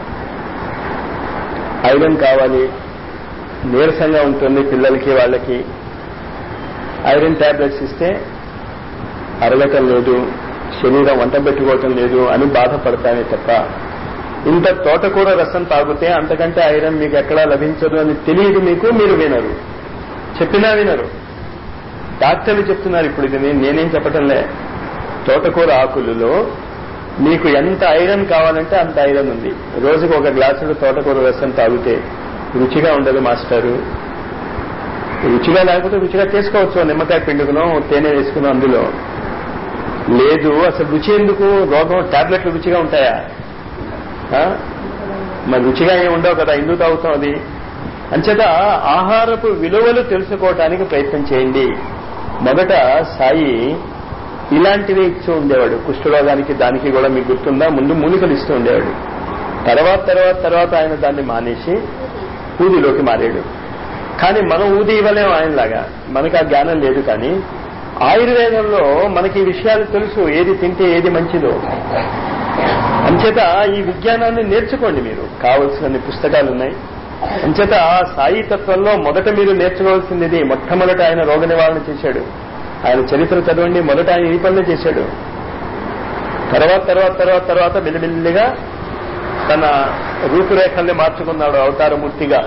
ఐరన్ కావాలి నీరసంగా ఉంటుంది పిల్లలకి వాళ్ళకి ఐరన్ టాబ్లెట్స్ ఇస్తే అరగటం లేదు శరీరం వంట పెట్టుకోవటం లేదు అని బాధపడతానే తప్ప ఇంత తోటకూర రసం తాగితే అంతకంటే ఐరన్ మీకు ఎక్కడా లభించదు అని తెలియదు మీకు మీరు వినరు చెప్పినా వినరు డాక్టర్లు చెప్తున్నారు ఇప్పుడు ఇది నేను- నేనేం చెప్పటంలే తోటకూర ఆకులలో మీకు ఎంత ఐరన్ కావాలంటే అంత ఐరన్ ఉంది రోజుకు ఒక గ్లాసుడు తోటకూర రసం తాగితే రుచిగా ఉండదు మాస్టారు రుచిగా లేకపోతే రుచిగా చేసుకోవచ్చు నిమ్మకాయ పిండుకునో తేనె వేసుకునో అందులో లేదు అసలు రుచి ఎందుకు రోగం టాబ్లెట్లు రుచిగా ఉంటాయా ఆ? మరి రుచిగా ఏమి ఉండవు కదా ఎందుకు తాగుతాం అది అంచేత ఆహారపు విలువలు తెలుసుకోవటానికి ప్రయత్నం చేయండి మొదట సాయి ఇలాంటివి ఇస్తూ ఉండేవాడు కుష్ఠరోగానికి దానికి కూడా మీకు గుర్తుందా ముందు మూలికలు ఇస్తూ ఉండేవాడు తర్వాత తర్వాత తర్వాత ఆయన దాన్ని మానేసి ఊదిలోకి మారాడు కానీ మనం ఊది ఇవ్వలేము ఆయనలాగా మనకి ఆ జ్ఞానం లేదు కానీ ఆయుర్వేదంలో మనకి ఈ విషయాలు తెలుసు ఏది తింటే ఏది మంచిదో అంచేత ఈ విజ్ఞానాన్ని నేర్చుకోండి మీరు కావలసినన్ని పుస్తకాలు ఉన్నాయి అంచేత ఆ సాయి తత్వంలో మొదట మీరు నేర్చుకోవాల్సింది ఇది మొట్టమొదట ఆయన రోగ నివారణ చేశాడు ఆయన చరిత్ర చదవండి మొదట ఆయన ఈ పనులు చేశాడు తర్వాత తర్వాత తర్వాత తర్వాత మెల్లిమెల్లిగా తన రూపురేఖల్ని మార్చుకున్నాడు అవతారమూర్తిగా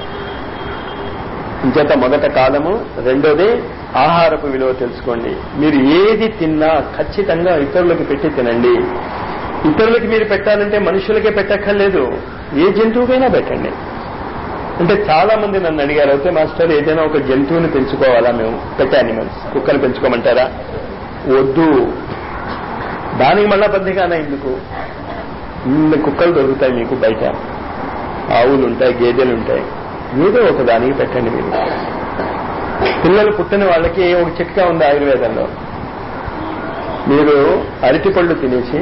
ఇంచేత మొదట కాలము రెండోది ఆహారపు విలువ తెలుసుకోండి మీరు ఏది తిన్నా ఖచ్చితంగా ఇతరులకు పెట్టి తినండి ఇతరులకి మీరు పెట్టాలంటే మనుషులకే పెట్టక్కర్లేదు ఏ జంతువుకైనా పెట్టండి అంటే చాలా మంది నన్ను అడిగారు అయితే మాస్టర్ ఏదైనా ఒక జంతువుని పెంచుకోవాలా మేము పెట్ యానిమల్స్ కుక్కలు పెంచుకోమంటారా వద్దు దానికి మళ్ళా బద్దగానే ఎందుకు ఇన్ని కుక్కలు దొరుకుతాయి మీకు బయట ఆవులు ఉంటాయి గేదెలు ఉంటాయి ఏదో ఒక దానికి పెట్టండి మీరు పిల్లలు పుట్టిన వాళ్ళకి ఒక చిట్కా ఉంది ఆయుర్వేదంలో మీరు అరటిపళ్ళు తినేసి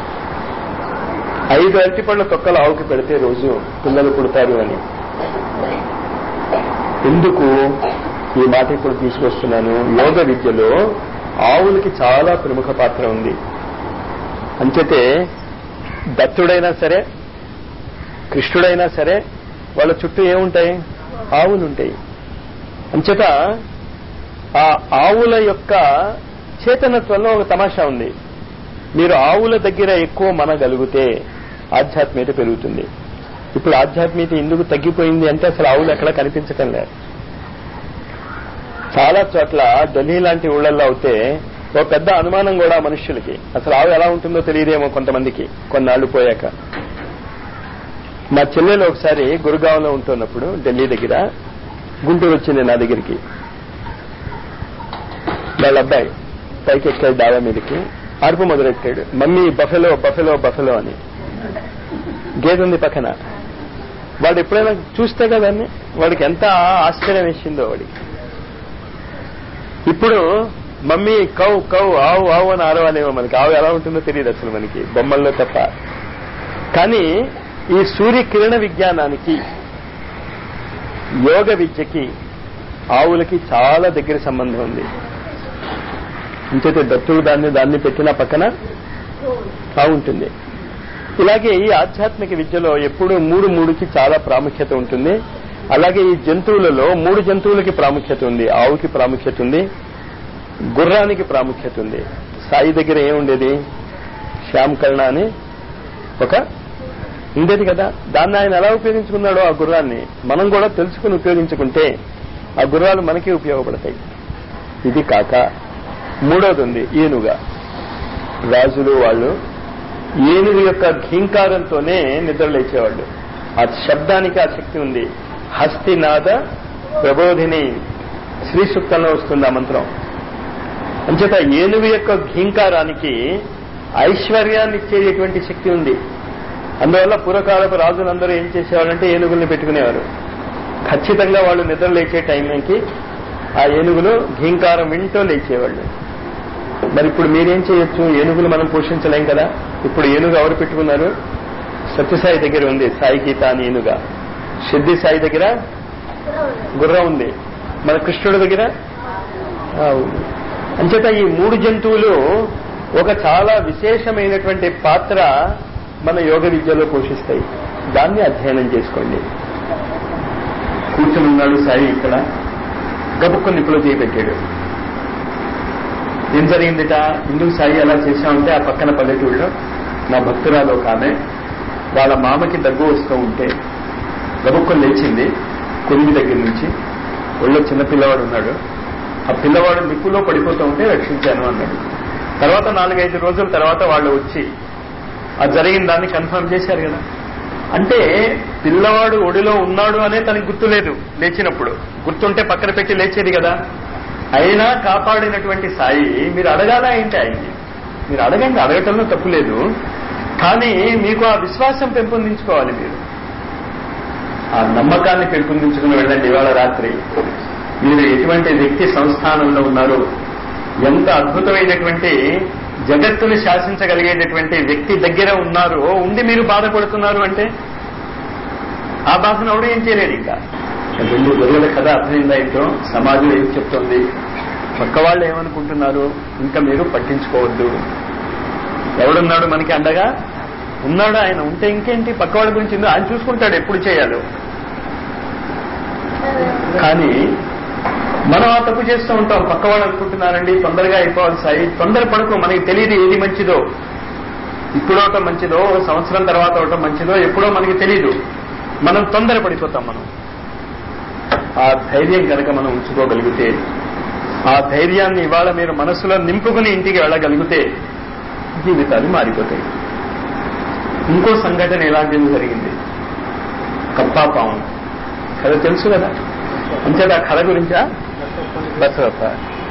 ఐదు అరటిపళ్ళ తొక్కలు ఆవుకి పెడితే రోజు పిల్లలు పుడతారు అని ఎందుకు ఈ మాట ఇప్పుడు తీసుకొస్తున్నాను యోగ విద్యలో ఆవులకి చాలా ప్రముఖ పాత్ర ఉంది అంచేతే దత్తుడైనా సరే కృష్ణుడైనా సరే వాళ్ళ చుట్టూ ఏముంటాయి ఆవులు ఉంటాయి అంచేత ఆ ఆవుల యొక్క చేతనత్వంలో ఒక తమాషా ఉంది మీరు ఆవుల దగ్గర ఎక్కువ మనగలిగితే ఆధ్యాత్మికత పెరుగుతుంది ఇప్పుడు ఆధ్యాత్మికత ఎందుకు తగ్గిపోయింది అంటే అసలు ఆవులు ఎక్కడ కనిపించటం లేదు చాలా చోట్ల ఢిల్లీ లాంటి ఊళ్ళల్లో అయితే ఒక పెద్ద అనుమానం కూడా మనుష్యులకి అసలు ఆవు ఎలా ఉంటుందో తెలియదేమో కొంతమందికి కొన్నాళ్లు పోయాక మా చెల్లెలు ఒకసారి గురుగాంలో ఉంటున్నప్పుడు ఢిల్లీ దగ్గర గుంటూరు వచ్చింది నా దగ్గరికి వాళ్ళ అబ్బాయి పైకి ఎక్కాడు డాబా మీదకి అరుపు మొదలెట్టాడు మమ్మీ బఫెలో బఫెలో బఫెలో అని గేదె ఉంది పక్కన వాడు ఎప్పుడైనా చూస్తే కదండి వాడికి ఎంత ఆశ్చర్యం వేసిందో వాడికి ఇప్పుడు మమ్మీ కౌ కౌ ఆవు ఆవు అని ఆరవాలేమో మనకి ఆవు ఎలా ఉంటుందో తెలియదు అసలు మనకి బొమ్మల్లో తప్ప కానీ ఈ సూర్యకిరణ విజ్ఞానానికి యోగ విద్యకి ఆవులకి చాలా దగ్గర సంబంధం ఉంది ఇంకైతే దత్తుడు దాన్ని దాన్ని పెట్టిన పక్కన ఆవు ఉంటుంది ఇలాగే ఈ ఆధ్యాత్మిక విద్యలో ఎప్పుడు మూడు మూడుకి చాలా ప్రాముఖ్యత ఉంటుంది అలాగే ఈ జంతువులలో మూడు జంతువులకి ప్రాముఖ్యత ఉంది ఆవుకి ప్రాముఖ్యత ఉంది గుర్రానికి ప్రాముఖ్యత ఉంది సాయి దగ్గర ఏముండేది శ్యామకర్ణ అని ఒక ఉండేది కదా దాన్ని ఆయన ఎలా ఉపయోగించుకున్నాడో ఆ గుర్రాన్ని మనం కూడా తెలుసుకుని ఉపయోగించుకుంటే ఆ గుర్రాలు మనకి ఉపయోగపడతాయి ఇది కాక మూడోది ఉంది ఏనుగా రాజులు వాళ్ళు ఏనుగు యొక్క ఘీంకారంతోనే నిద్ర లేచేవాళ్ళు ఆ శబ్దానికి ఆ శక్తి ఉంది హస్తినాద ప్రబోధిని శ్రీ సూక్తంలో వస్తుంది ఆ మంత్రం అంచేత ఏనుగు యొక్క ఘీంకారానికి ఐశ్వర్యాన్ని ఇచ్చేటటువంటి శక్తి ఉంది అందువల్ల పూర్వకాలపు రాజులందరూ ఏం చేసేవాళ్ళంటే ఏనుగుల్ని పెట్టుకునేవారు ఖచ్చితంగా వాళ్ళు నిద్ర లేచే టైంకి ఆ ఏనుగులు ఘీంకారం వింటూ లేచేవాళ్ళు మరి ఇప్పుడు మీరేం చేయొచ్చు ఏనుగులు మనం పోషించలేం కదా ఇప్పుడు ఏనుగు ఎవరు పెట్టుకున్నారు సత్యసాయి దగ్గర ఉంది సాయి గీత అని ఏనుగా సిద్ధి సాయి దగ్గర గుర్రం ఉంది మన కృష్ణుడి దగ్గర ఆ, ఉంది అంచేత ఈ మూడు జంతువులు ఒక చాలా విశేషమైనటువంటి పాత్ర మన యోగ విద్యలో పోషిస్తాయి దాన్ని అధ్యయనం చేసుకోండి కూర్చుని ఉన్నాడు సాయి ఇక్కడ గబుక్కు నిప్పులో చేయి పెట్టాడు ఏం జరిగిందిట ఎందుకు సాయి అలా చేశామంటే ఆ పక్కన పల్లెటూళ్ళలో నా భక్తురాలు ఒక ఆమె వాళ్ళ మామకి దగ్గు వస్తూ ఉంటే గబుక్కొని లేచింది కొలిమి దగ్గర నుంచి ఒళ్ళో చిన్న పిల్లవాడు ఉన్నాడు ఆ పిల్లవాడు నిప్పులో పడిపోతూ ఉంటే రక్షించాను అన్నాడు తర్వాత నాలుగైదు రోజుల తర్వాత వాళ్ళు వచ్చి ఆ జరిగిన దాన్ని కన్ఫర్మ్ చేశారు కదా అంటే పిల్లవాడు ఒడిలో ఉన్నాడు అనే తనకి గుర్తులేదు లేచినప్పుడు గుర్తుంటే పక్కన పెట్టి లేచేది కదా అయినా కాపాడినటువంటి సాయి మీరు అడగాలా ఏంటి ఆయన్ని మీరు అడగండి అడగటంలో తప్పు లేదు కానీ మీకు ఆ విశ్వాసం పెంపొందించుకోవాలి మీరు ఆ నమ్మకాన్ని పెంపొందించుకుని వెళ్ళండి ఇవాళ రాత్రి మీరు ఎటువంటి వ్యక్తి సంస్థానంలో ఉన్నారు ఎంత అద్భుతమైనటువంటి జగత్తుని శాసించగలిగేటటువంటి వ్యక్తి దగ్గర ఉన్నారో ఉండి మీరు బాధపడుతున్నారు అంటే ఆ బాధను ఎవడు ఏం చేయలేడు ఇంకా రెండు గొర్రెల కథ అర్థమైందా ఏంటో సమాజం ఏం చెప్తోంది పక్క వాళ్ళు ఏమనుకుంటున్నారు ఇంకా మీరు పట్టించుకోవద్దు ఎవడున్నాడు మనకి అండగా ఉన్నాడు ఆయన ఉంటే ఇంకేంటి పక్కవాడి గురించి ఎందుకు? ఆయన చూసుకుంటాడు ఎప్పుడు చేయాలో కానీ మనం ఆ తప్పు చేస్తూ ఉంటాం పక్క వాళ్ళు అనుకుంటున్నారండి తొందరగా అయిపోవాలి సాయి తొందర పడుకో మనకి తెలియదు ఏది మంచిదో ఇప్పుడు అవటం మంచిదో ఓ సంవత్సరం తర్వాత అవటం మంచిదో ఎప్పుడో మనకి తెలియదు మనం తొందర పడిపోతాం మనం ఆ ధైర్యం కనుక మనం ఉంచుకోగలిగితే ఆ ధైర్యాన్ని ఇవాళ మీరు మనసులో నింపుకుని ఇంటికి వెళ్ళగలిగితే జీవితాలు మారిపోతాయి ఇంకో సంఘటన ఎలాంటిది జరిగింది కప్పా పాము కథ తెలుసు కదా అంచేత ఆ కథ గురించా బసవప్ప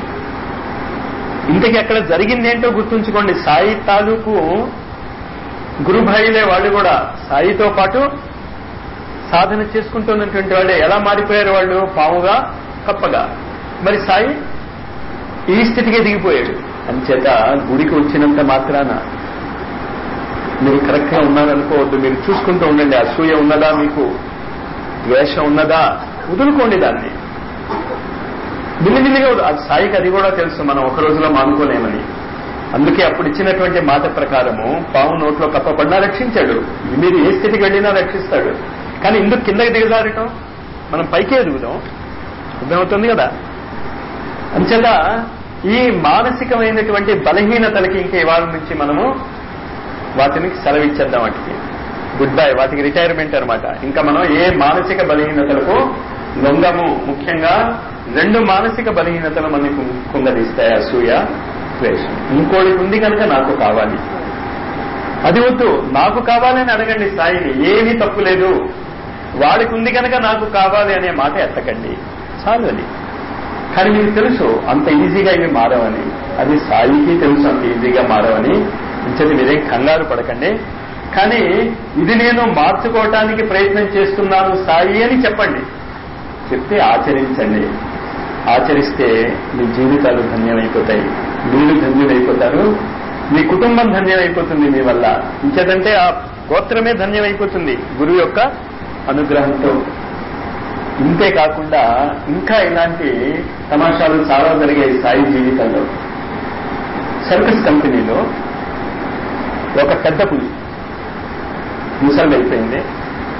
ఇంతకీ అక్కడ జరిగింది ఏంటో గుర్తుంచుకోండి సాయి తాలూకు గురుభాయిలే వాళ్ళు కూడా సాయితో పాటు సాధన చేసుకుంటున్నటువంటి వాళ్ళే ఎలా మారిపోయారు వాళ్ళు పాముగా కప్పగా మరి సాయి ఈ స్థితికి దిగిపోయాడు అంచేత గుడికి వచ్చినంత మాత్రాన మీరు కరెక్ట్ గా ఉన్నారనుకోవద్దు మీరు చూసుకుంటూ ఉండండి అసూయ ఉన్నదా మీకు ద్వేషం ఉన్నదా వదులుకోండి దాన్ని మిల్లిమిల్లిగా వదు- అది సాయికి అది కూడా తెలుసు మనం ఒక రోజులో మానుకోలేమని అందుకే అప్పుడు ఇచ్చినటువంటి మాట ప్రకారము పాము నోట్లో కప్పబడినా రక్షించాడు మీరు ఏ స్థితికి వెళ్ళినా రక్షిస్తాడు కానీ ఇందుకు కిందకి దిగజారటం మనం పైకే ఎదుగుదాం అర్థమవుతుంది కదా అంచేత ఈ మానసికమైనటువంటి బలహీనతలకి ఇంకా ఇవాళ నుంచి మనము వాటిని సెలవిచ్చేద్దాం వాటికి గుడ్ బై వాటికి రిటైర్మెంట్ అన్నమాట ఇంకా మనం ఏ మానసిక బలహీనతలకు లొంగము ముఖ్యంగా రెండు మానసిక బలహీనతలు మనకు కుంగదీస్తాయి అసూయ ద్వేషం ఇంకోటికి ఉంది కనుక నాకు కావాలి అది వద్దు నాకు కావాలని అడగండి సాయిని ఏమీ తప్పు లేదు వాడికి ఉంది కనుక నాకు కావాలి అనే మాట ఎత్తకండి చాలు అది కానీ మీకు తెలుసు అంత ఈజీగా ఇవి మారవని అది సాయికి తెలుసు అంత ఈజీగా మారవని ఇంచది మీరేం కంగారు పడకండి కానీ ఇది నేను మార్చుకోవటానికి ప్రయత్నం చేస్తున్నాను సాయి అని చెప్పండి చెప్తే ఆచరించండి ఆచరిస్తే మీ జీవితాలు ధన్యమైపోతాయి మీరు ధన్యులైపోతారు మీ కుటుంబం ధన్యమైపోతుంది మీ వల్ల ఇంకేదంటే ఆ గోత్రమే ధన్యమైపోతుంది గురువు యొక్క అనుగ్రహంతో ఇంతే కాకుండా ఇంకా ఇలాంటి తమాషాలు చాలా జరిగాయి సాయి జీవితంలో సర్కస్ కంపెనీలో ఒక పెద్ద పులి ముసలి అయిపోయింది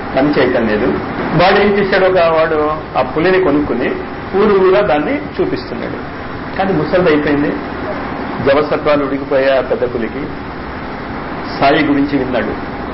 పని చేయటం లేదు వాడు ఏం చేశాడు ఒక వాడు ఆ పులిని కొనుక్కుని ఊరు ఊరా దాన్ని చూపిస్తున్నాడు కానీ ముసలిది అయిపోయింది జవసత్వాలు ఉడికిపోయా ఆ పెద్ద పులికి సాయి గురించి విన్నాడు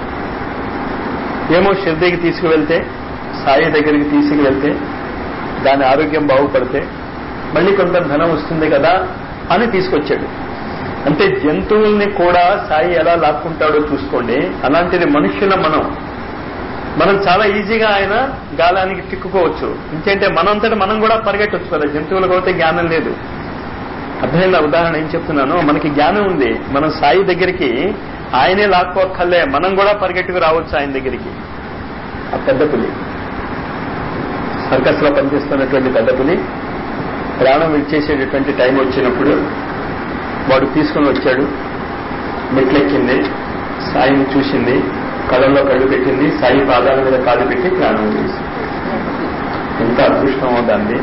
ఏమో షిర్దీకి తీసుకువెళ్తే సాయి దగ్గరికి తీసుకువెళ్తే దాని ఆరోగ్యం బాగుపడితే మళ్ళీ కొంత ధనం వస్తుంది కదా అని తీసుకొచ్చాడు అంటే జంతువుల్ని కూడా సాయి ఎలా లాక్కుంటాడో చూసుకోండి అలాంటిది మనుష్యుల మనం మనం చాలా ఈజీగా ఆయన గాలానికి చిక్కుకోవచ్చు ఇంకేంటే మనంతటి మనం కూడా పరిగెట్టవచ్చు కదా జంతువులకు అయితే జ్ఞానం లేదు అర్థమైందా ఉదాహరణ ఏం చెప్తున్నాను మనకి జ్ఞానం ఉంది మనం సాయి దగ్గరికి ఆయనే లాక్కోక్కర్లే మనం కూడా పరిగెట్టుకు రావచ్చు ఆయన దగ్గరికి ఆ పెద్ద పులి సర్కస్ లో పనిచేస్తున్నటువంటి పెద్ద పులి ప్రాణం విడిచేసేటటువంటి టైం వచ్చినప్పుడు వాడు తీసుకుని వచ్చాడు మెట్లెక్కింది సాయిని చూసింది కళ్ళల్లో కళ్ళు పెట్టింది సాయి పాదాల మీద కాలు పెట్టి ప్రాణం చేసింది ఎంత అదృష్టమో దాన్ని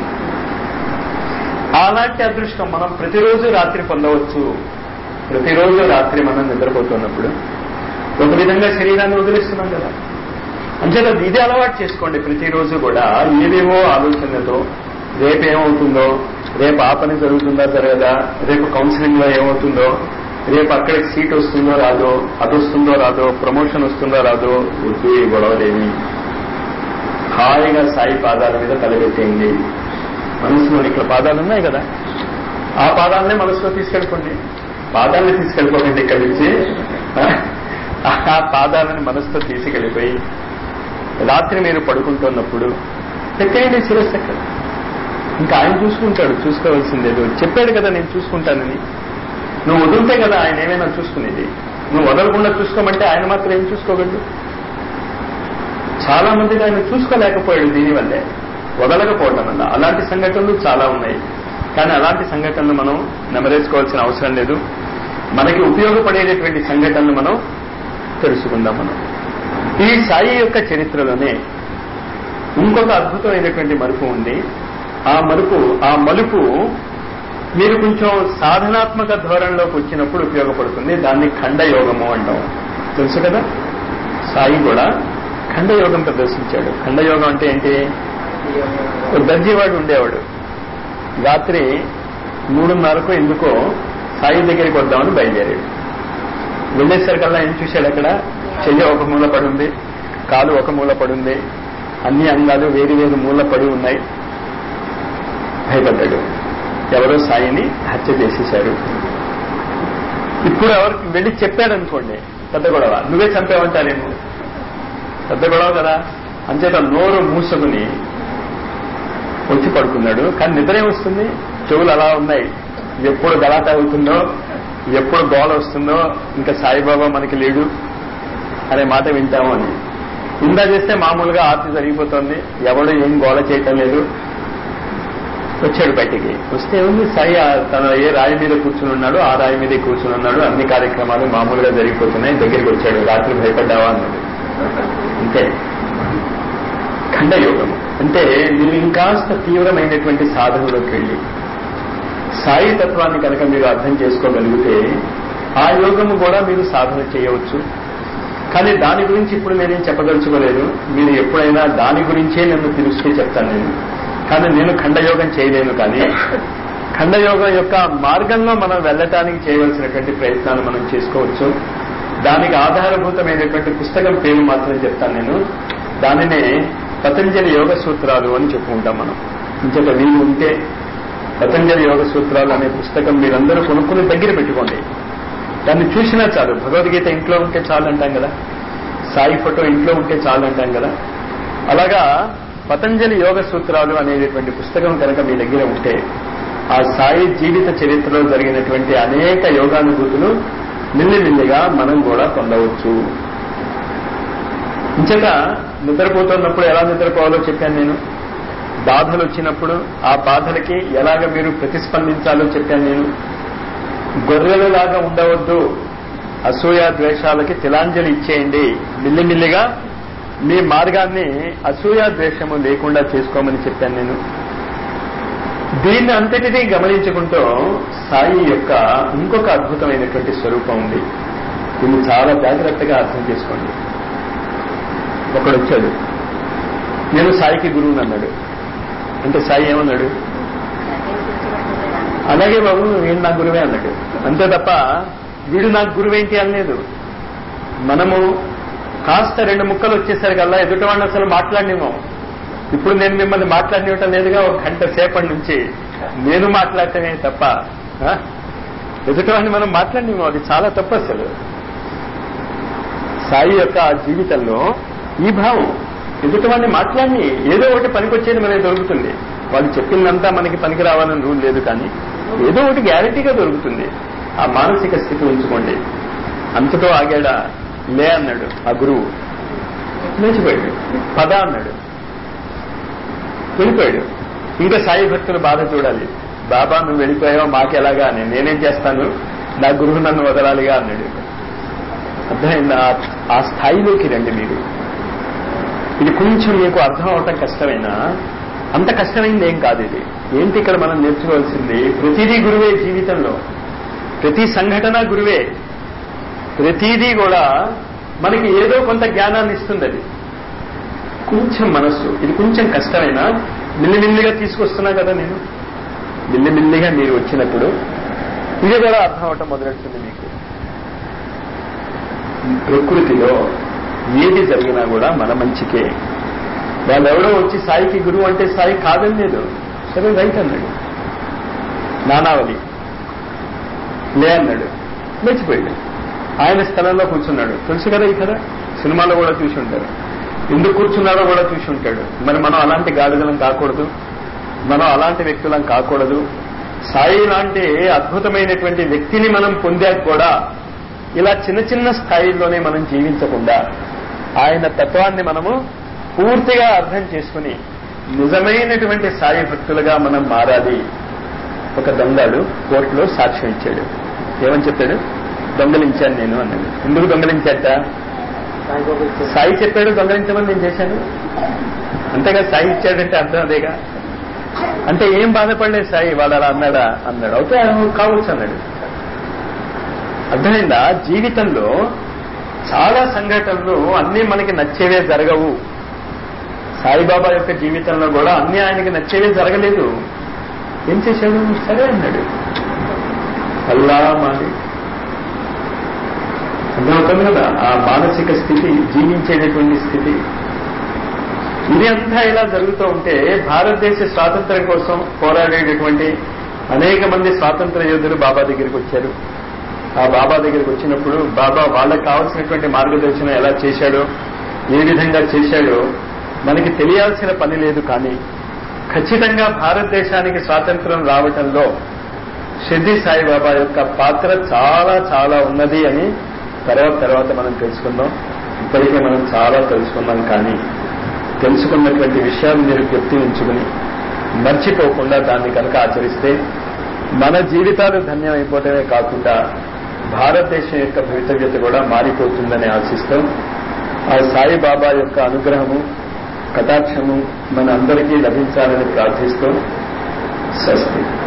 అలాంటి అదృష్టం మనం ప్రతిరోజు రాత్రి పొందవచ్చు ప్రతిరోజు రాత్రి మనం నిద్రపోతున్నప్పుడు ఒక విధంగా శరీరాన్ని వదిలిస్తున్నాం కదా అంచేత ఇదే అలవాటు చేసుకోండి ప్రతిరోజు కూడా ఏవేవో ఆలోచనలతో రేపు ఏమవుతుందో రేపు ఆ పని జరుగుతుందా జరగదా రేపు కౌన్సిలింగ్ లో ఏమవుతుందో రేపు అక్కడికి సీట్ వస్తుందో రాదో అది వస్తుందో రాదో ప్రమోషన్ వస్తుందో రాదో వద్దు ఈ గొడవలేమి హాయిగా సాయి పాదాల మీద తలబెట్టేయండి మనసులో ఇక్కడ పాదాలు ఉన్నాయి కదా ఆ పాదాలనే మనసులో తీసుకెళ్ళిపోండి పాదాలని తీసుకెళ్ళిపోకండి ఇక్కడి నుంచి ఆ పాదాలని మనసుతో తీసుకెళ్ళిపోయి రాత్రి మీరు పడుకుంటున్నప్పుడు పెట్టేయండి శిరస్సు ఎక్కడ ఇంకా ఆయన చూసుకుంటాడు చూసుకోవాల్సిందేదో చెప్పాడు కదా నేను చూసుకుంటానని నువ్వు వదిలితే కదా ఆయన ఏమైనా చూసుకునేది నువ్వు వదలకుండా చూసుకోమంటే ఆయన మాత్రం ఏం చూసుకోగలడు చాలా మందిని ఆయన చూసుకోలేకపోయాడు దీనివల్లే వదలకపోవడం వల్ల అలాంటి సంఘటనలు చాలా ఉన్నాయి కానీ అలాంటి సంఘటనలు మనం నెమరేసుకోవాల్సిన అవసరం లేదు మనకి ఉపయోగపడేటటువంటి సంఘటనలు మనం తెలుసుకుందాం మనం ఈ సాయి యొక్క చరిత్రలోనే ఇంకొక అద్భుతమైనటువంటి మలుపు ఉంది ఆ మలుపు ఆ మలుపు మీరు కొంచెం సాధనాత్మక ధోరణిలోకి వచ్చినప్పుడు ఉపయోగపడుతుంది దాన్ని ఖండయోగము అంటాం తెలుసు కదా సాయి కూడా ఖండయోగం ప్రదర్శించాడు ఖండయోగం అంటే ఏంటి దర్జీవాడు ఉండేవాడు రాత్రి మూడున్నరకు ఎందుకో సాయి దగ్గరికి వద్దామని బయలుదేరాడు వెళ్ళేసరికల్లా ఏం చూశాడు అక్కడ చెయ్యి ఒక మూల పడి ఉంది కాలు ఒక మూల పడి ఉంది అన్ని అంగాలు వేరు వేరు మూల పడి ఉన్నాయి భయపడ్డాడు ఎవరో సాయిని హత్య చేసేశారు ఇప్పుడు ఎవరికి వెళ్ళి చెప్పాడు అనుకోండి పెద్ద గొడవ నువ్వే చంపావంటారేమో పెద్ద గొడవ కదా అంచేత నోరు మూసుకుని వచ్చి పడుకున్నాడు కానీ నిద్రే వస్తుంది చెవులు అలా ఉన్నాయి ఎప్పుడు గలాట అవుతుందో ఎప్పుడు గోల వస్తుందో ఇంకా సాయిబాబా మనకి లేడు అనే మాట వింటాము అని ఇందా చేస్తే మామూలుగా ఆర్తి జరిగిపోతుంది ఎవడు ఏం గోల చేయటం లేదు వచ్చాడు బయటికి వస్తే ఉంది సాయి తన ఏ రాయి మీద కూర్చుని ఉన్నాడు ఆ రాయి మీదే కూర్చుని ఉన్నాడు అన్ని కార్యక్రమాలు మామూలుగా జరిగిపోతున్నాయి దగ్గరికి వచ్చాడు రాత్రి భయపడ్డావా అన్నాడు అంతే ఖండయోగము అంటే మీరు ఇంకాస్త తీవ్రమైనటువంటి సాధనలోకి వెళ్ళి సాయి తత్వాన్ని కనుక మీరు అర్థం చేసుకోగలిగితే ఆ యోగము కూడా మీరు సాధన చేయవచ్చు కానీ దాని గురించి ఇప్పుడు నేనేం చెప్పదలుచుకోలేదు మీరు ఎప్పుడైనా దాని గురించే నన్ను పిలిస్తే చెప్తాను నేను కానీ నేను ఖండయోగం చేయలేను కానీ ఖండయోగం యొక్క మార్గంలో మనం వెళ్ళటానికి చేయవలసినటువంటి ప్రయత్నాలు మనం చేసుకోవచ్చు దానికి ఆధారభూతమైనటువంటి పుస్తకం పేరు మాత్రం చెప్తాను నేను దానినే పతంజలి యోగ సూత్రాలు అని చెప్పుకుంటాం మనం ఇంకొక వీలు ఉంటే పతంజలి యోగ సూత్రాలు అనే పుస్తకం మీరందరూ కొనుక్కుని దగ్గర పెట్టుకోండి దాన్ని చూసినా చాలు భగవద్గీత ఇంట్లో ఉంటే చాలు అంటాం కదా సాయి ఫోటో ఇంట్లో ఉంటే చాలు అంటాం కదా అలాగా పతంజలి యోగ సూత్రాలు అనేటటువంటి పుస్తకం కనుక మీ దగ్గర ఉంటే ఆ సాయి జీవిత చరిత్రలో జరిగినటువంటి అనేక యోగానుభూతులు మిల్లిమిల్లిగా మనం కూడా పొందవచ్చు ఇంచక నిద్రపోతున్నప్పుడు ఎలా నిద్రపోవాలో చెప్పాను నేను బాధలు వచ్చినప్పుడు ఆ బాధలకి ఎలాగ మీరు ప్రతిస్పందించాలో చెప్పాను నేను గొర్రెలలాగా ఉండవద్దు అసూయ ద్వేషాలకి తిలాంజలి ఇచ్చేయండి మిల్లిమిల్లిగా మీ మార్గాన్ని అసూయ ద్వేషము లేకుండా చేసుకోమని చెప్పాను నేను దీన్ని అంతటినీ గమనించుకుంటూ సాయి యొక్క ఇంకొక అద్భుతమైనటువంటి స్వరూపం ఉంది దీన్ని చాలా జాగ్రత్తగా అర్థం చేసుకోండి ఒకడు వచ్చాడు నేను సాయికి గురువుని అన్నాడు అంటే సాయి ఏమన్నాడు అలాగే బాబు వీడు నా గురువే అన్నాడు అంతే తప్ప వీడు నాకు గురువేంటి అనలేదు మనము కాస్త రెండు ముక్కలు వచ్చేసరికల్లా ఎదుటి వాళ్ళని అసలు మాట్లాడినేమో ఇప్పుడు నేను మిమ్మల్ని మాట్లాడినటం లేదుగా ఒక గంట సేపటి నుంచి నేను మాట్లాడటమే తప్ప ఆ? ఎదుటి వాడిని మనం మాట్లాడినేమో అది చాలా తప్పు అసలు సాయి యొక్క ఆ జీవితంలో ఈ భావం ఎదుటివాడిని మాట్లాడి ఏదో ఒకటి పనికొచ్చేది మనకి దొరుకుతుంది వాళ్ళు చెప్పిందంతా మనకి పనికి రావాలని రూల్ లేదు కానీ ఏదో ఒకటి గ్యారంటీగా దొరుకుతుంది ఆ మానసిక స్థితి ఉంచుకోండి అంతతో ఆగాడా లే అన్నాడు ఆ గురువు లేచిపోయాడు పద అన్నాడు వెళ్ళిపోయాడు ఇంకా సాయి భక్తుల బాధ చూడాలి బాబా నువ్వు వెళ్ళిపోయావో మాకెలాగా అని నేనేం చేస్తాను నా గురువు నన్ను వదలాలిగా అన్నాడు అర్థమైందా ఆ స్థాయిలోకి రండి మీరు ఇది కొంచెం మీకు అర్థం అవటం కష్టమైనా అంత కష్టమైంది ఏం కాదు ఇది ఏంటి ఇక్కడ మనం నేర్చుకోవాల్సింది ప్రతిదీ గురువే జీవితంలో ప్రతి సంఘటన గురువే ప్రతిదీ కూడా మనకి ఏదో కొంత జ్ఞానాన్ని ఇస్తుంది అది కొంచెం మనస్సు ఇది కొంచెం కష్టమైనా మిల్లిమిల్లిగా తీసుకొస్తున్నా కదా నేను మిల్లిమిల్లిగా మీరు వచ్చినప్పుడు ఇది కూడా అర్థం అవటం మొదలెడుతుంది మీకు ప్రకృతిలో ఏది జరిగినా కూడా మన మంచికే వాళ్ళు ఎవడో వచ్చి సాయికి గురువు అంటే సాయి కాదని లేదు సరే రైట్ అన్నాడు నానావలి లే అన్నాడు లేచిపోయాడు ఆయన స్థలంలో కూర్చున్నాడు తెలుసు కదా ఈ కథ సినిమాలో కూడా చూసి ఉంటారు ఎందుకు కూర్చున్నాడో కూడా చూసి ఉంటాడు మరి మనం అలాంటి గాడిదలం కాకూడదు మనం అలాంటి వ్యక్తులం కాకూడదు సాయి లాంటి అద్భుతమైనటువంటి వ్యక్తిని మనం పొందాక కూడా ఇలా చిన్న చిన్న స్థాయిల్లోనే మనం జీవించకుండా ఆయన తత్వాన్ని మనము పూర్తిగా అర్థం చేసుకుని నిజమైనటువంటి సాయి భక్తులుగా మనం మారాలి ఒక దొంగడు కోర్టులో సాక్ష్యం ఇచ్చాడు ఏమని చెప్పాడు దొంగలించాను నేను అన్నాడు ఎందుకు దొంగలించాట సాయి చెప్పాడు దొంగలించమని నేను చేశాను అంతేగా సాయి ఇచ్చాడంటే అర్థం అదేగా అంటే ఏం బాధపడలేదు సాయి వాడు అలా అన్నాడా అన్నాడు అయితే కావచ్చు అన్నాడు అర్థమైందా జీవితంలో చాలా సంఘటనలు అన్నీ మనకి నచ్చేవే జరగవు సాయిబాబా యొక్క జీవితంలో కూడా అన్ని ఆయనకి నచ్చేవే జరగలేదు ఏం చేశాడు సరే అన్నాడు అల్లా మాది అర్థమవుతుంది కదా ఆ మానసిక స్థితి జీవించేటటువంటి స్థితి ఇది అంతా ఇలా జరుగుతూ ఉంటే భారతదేశ స్వాతంత్ర్యం కోసం పోరాడేటటువంటి అనేక మంది స్వాతంత్ర యోధులు బాబా దగ్గరికి వచ్చారు ఆ బాబా దగ్గరికి వచ్చినప్పుడు బాబా వాళ్ళకి కావాల్సినటువంటి మార్గదర్శనం ఎలా చేశాడో ఏ విధంగా చేశాడో మనకి తెలియాల్సిన పని లేదు కానీ ఖచ్చితంగా భారతదేశానికి స్వాతంత్రం రావటంలో షిర్డీ సాయిబాబా యొక్క పాత్ర చాలా చాలా ఉన్నది అని తర్వాత తర్వాత మనం తెలుసుకుందాం ఇప్పటికే మనం చాలా తెలుసుకున్నాం కానీ తెలుసుకున్నటువంటి విషయాలు మీరు గుర్తి ఉంచుకుని మర్చిపోకుండా దాన్ని కనుక ఆచరిస్తే మన జీవితాలు ధన్యమైపోవటమే కాకుండా భారతదేశం యొక్క భవితవ్యత కూడా మారిపోతుందని ఆశిస్తూ ఆ సాయిబాబా యొక్క అనుగ్రహము కటాక్షము మన అందరికీ లభించాలని ప్రార్థిస్తూ స్వస్తి